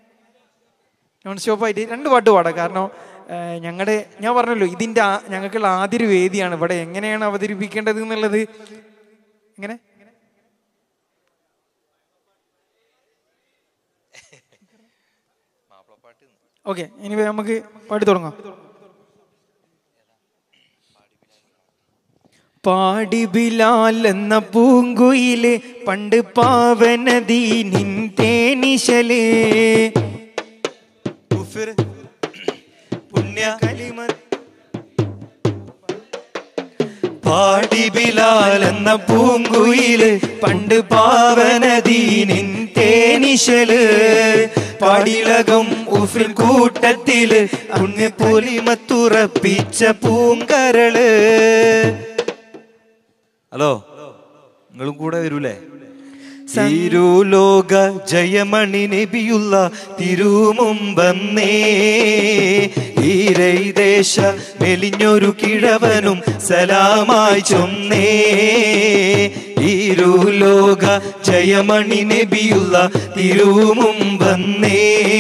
നോൺ സ്റ്റോപ്പായിട്ട് രണ്ട് പാട്ട് പാടാം കാരണം ഞങ്ങളുടെ ഞാൻ പറഞ്ഞല്ലോ ഇതിൻ്റെ ആ- ഞങ്ങൾക്കുള്ള ആദ്യ ഒരു വേദിയാണ് ഇവിടെ എങ്ങനെയാണ് അവതരിപ്പിക്കേണ്ടത് എന്നുള്ളത് എങ്ങനെ ഓക്കെ ഇനി നമുക്ക് പാടി തുടങ്ങാം പാടി ബിലാൽ എന്ന പൂങ്കുയില് പണ്ട് പാവനദീനിൻ തേനിശല് പുണ്യ കലിമ പാടി ബിലാൽ എന്ന പൂങ്കുയില് പണ്ട് പാവനദീനിൻ തേനിശല് പാടിലകം ഉഫിൻ കൂട്ടത്തില് അങ്ങ് പൊലിമത്തുറപ്പിച്ച പൂങ്കരള് ഹലോ നിങ്ങളും കൂടെ വരൂലേ തിരുലോക ജയമണി നബിയുള്ള തിരുമുമ്പന്നേ ഈരൈദേശ മെലിഞ്ഞൊരു കിഴവനും സലാമായി ചൊന്നേ ഇരുലോക ജയമണി നബിയുള്ള തിരുമുമ്പന്നേ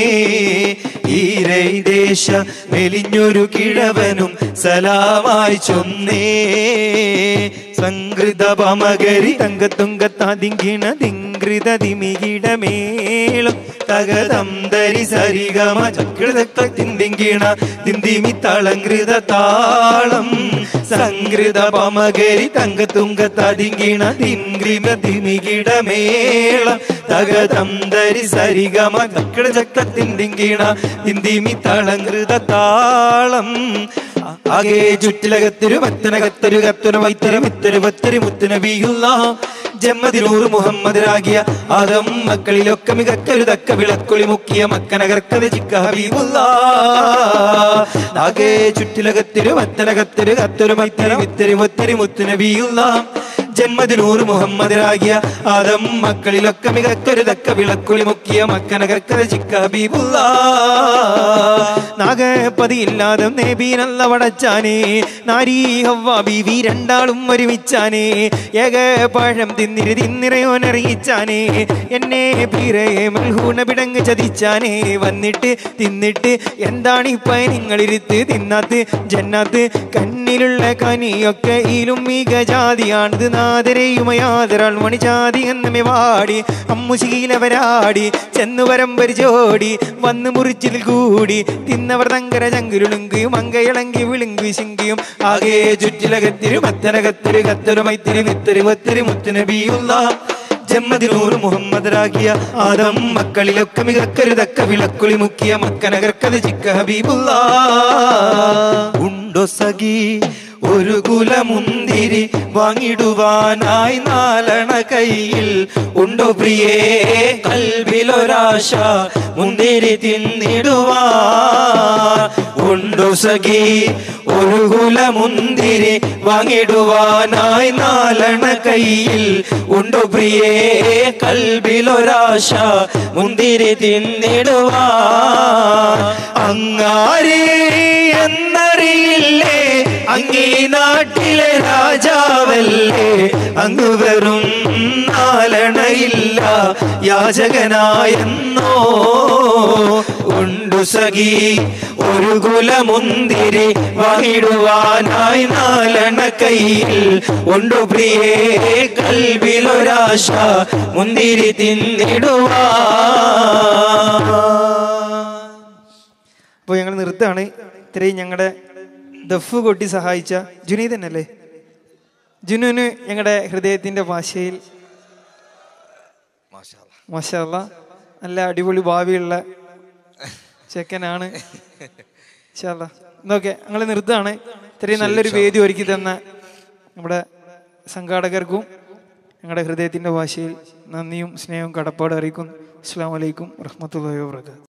ഈരൈദേശ മെലിഞ്ഞൊരു കിഴവനും സലാമായി ചൊന്നേ സംകൃത പമകരി തങ്കത്തുങ്കത്താതിങ്കിണ തിങ്കൃത ദിമികിടമേളം തകതം ധരി സരിഗമ ചക്രതക്ത തിന്തിങ്കിണ തിന്തിമി തളങ്കൃത താളം സംകൃത പമകരി തങ്കത്തുങ്ക തതിങ്കിണ തിങ്ക്രിമ തിമികിടമേളം തകതം ധരി സരിഗമ ചക്ര ചക്ര തിന്തിങ്കിണ തിന്തിമി തളങ്കൃത താളം ആകെ ചുറ്റിലകത്തൊരു പത്തനകത്തൊരു കത്തുന വൈത്തര മിത്തൊരു പത്തരി മുത്തുന വീയുള്ള ജന്മദിനൂറ് മുഹമ്മദ് രാഗിയ ആദം മക്കളിലൊക്കെ മികക്കരുതക്ക വിളക്കൊളി മുക്കിയ മക്കനകർക്കത് ചിക്ക ഹബീബുള്ള ആകെ ചുറ്റിലകത്തിരു വത്തനകത്തിരു കത്തൊരു മത്തരി വിത്തരി മുത്തരി മുത്തുനബിയുള്ള ജന്മദിനൂറ് മുഹമ്മദ് രാഗിയ ആദം മക്കളിലൊക്കെ മികക്കരുതക്ക വിളക്കൊളി മുക്കിയ മക്കനകർക്കത് ചിക്ക ഹബീബുള്ള നാഗപതിയില്ലാതെ നേബീനല്ല വടച്ചാനേ നാരീ ഹവ്വ ബീവി രണ്ടാളും ഒരുമിച്ചാനേ ഏക പഴം തിന്നിരി തിന്നിറയോനറിയിച്ചാനേ എന്നെ പീരയെ മൽഹൂണ പിടങ്ങ് ചതിച്ചാനേ വന്നിട്ട് തിന്നിട്ട് എന്താണ് ഇപ്പ നിങ്ങളിരുത്ത് തിന്നാത്ത് ജന്നാത്ത് കണ്ണിലുള്ള കനിയൊക്കെ ഈലും മികജാതിയാണിത് നാദരയുമയാതരാൾ മണിജാതി എന്നമേ വാടി അമ്മുശീലവരാടി ചെന്നു വരമ്പരി ജോടി വന്ന് മുറിച്ചിൽ കൂടി തിന്നവർ തങ്കര ചങ്കിലുളുങ്കിയും അങ്കയിളങ്കി വിളുങ്കി ശിങ്കിയും ആകെ ചുറ്റിലകത്തിരി മത്തനകത്തിരി കത്തരു മൈത്തിരി മിത്തരി മത്തിരി മുത്തുനബിയുള്ള ജന്മദിനൂറ് മുഹമ്മദ് രാഗിയ ആദം മക്കളിലൊക്കെ മികക്കരുതക്ക വിളക്കുളി മുക്കിയ മക്കനകർക്കത് ചിക്ക ഹബീബുള്ള ഉണ്ടോ സഖി ഒരു കുലമുന്തിരി വാങ്ങിടുവാനായി നാലണ കയ്യിൽ ഉണ്ടോ പ്രിയേ കൽവിലൊരാശ മുന്തിരി തിന്നിടുവാൻ ഉണ്ടോ സഖി ഒരു കുലമുന്തിരി വാങ്ങിടുവാനായി നാലണ കയ്യിൽ ഉണ്ടോ പ്രിയേ കൽവിലൊരാശ മുന്തിരി തിന്നിടുവാൻ അങ്ങാരേ എന്നറിയില്ലേ അങ്ങീ നാട്ടിലെ രാജാവല്ലേ അങ്ങ് വെറും നാലണയില്ല യാചകനായെന്നോ ഉണ്ടു സഖി ഒരു കുലമുന്തിരി വാങ്ങിടുവാനായി നാലണ കയ്യിൽ ഉണ്ടു പ്രിയേ കൽവിലൊരാശ മുന്തിരി തിന്നിടുവാൻ അപ്പോൾ ഞങ്ങൾ നിർത്താണ് ഇത്രയും ഞങ്ങളുടെ ദഫ് കൊട്ടി സഹായിച്ച ജുനീദ് തന്നെയല്ലേ ജുനുവിന് ഞങ്ങളുടെ ഹൃദയത്തിന്റെ ഭാഷയിൽ മാഷാല്ല നല്ല അടിപൊളി ഭാവിയുള്ള ചെക്കനാണ് ഇൻഷാല്ലാ. എന്നൊക്കെ ഞങ്ങൾ നിർത്താണ് ഇത്രയും നല്ലൊരു വേദി ഒരുക്കി തന്ന നമ്മുടെ സംഘാടകർക്കും ഞങ്ങളുടെ ഹൃദയത്തിന്റെ ഭാഷയിൽ നന്ദിയും സ്നേഹവും കടപ്പാടും അറിയിക്കുന്നു അസ്സാം വലൈക്കും വറഹമത്തല്ലാ വാബർക്കാത്തു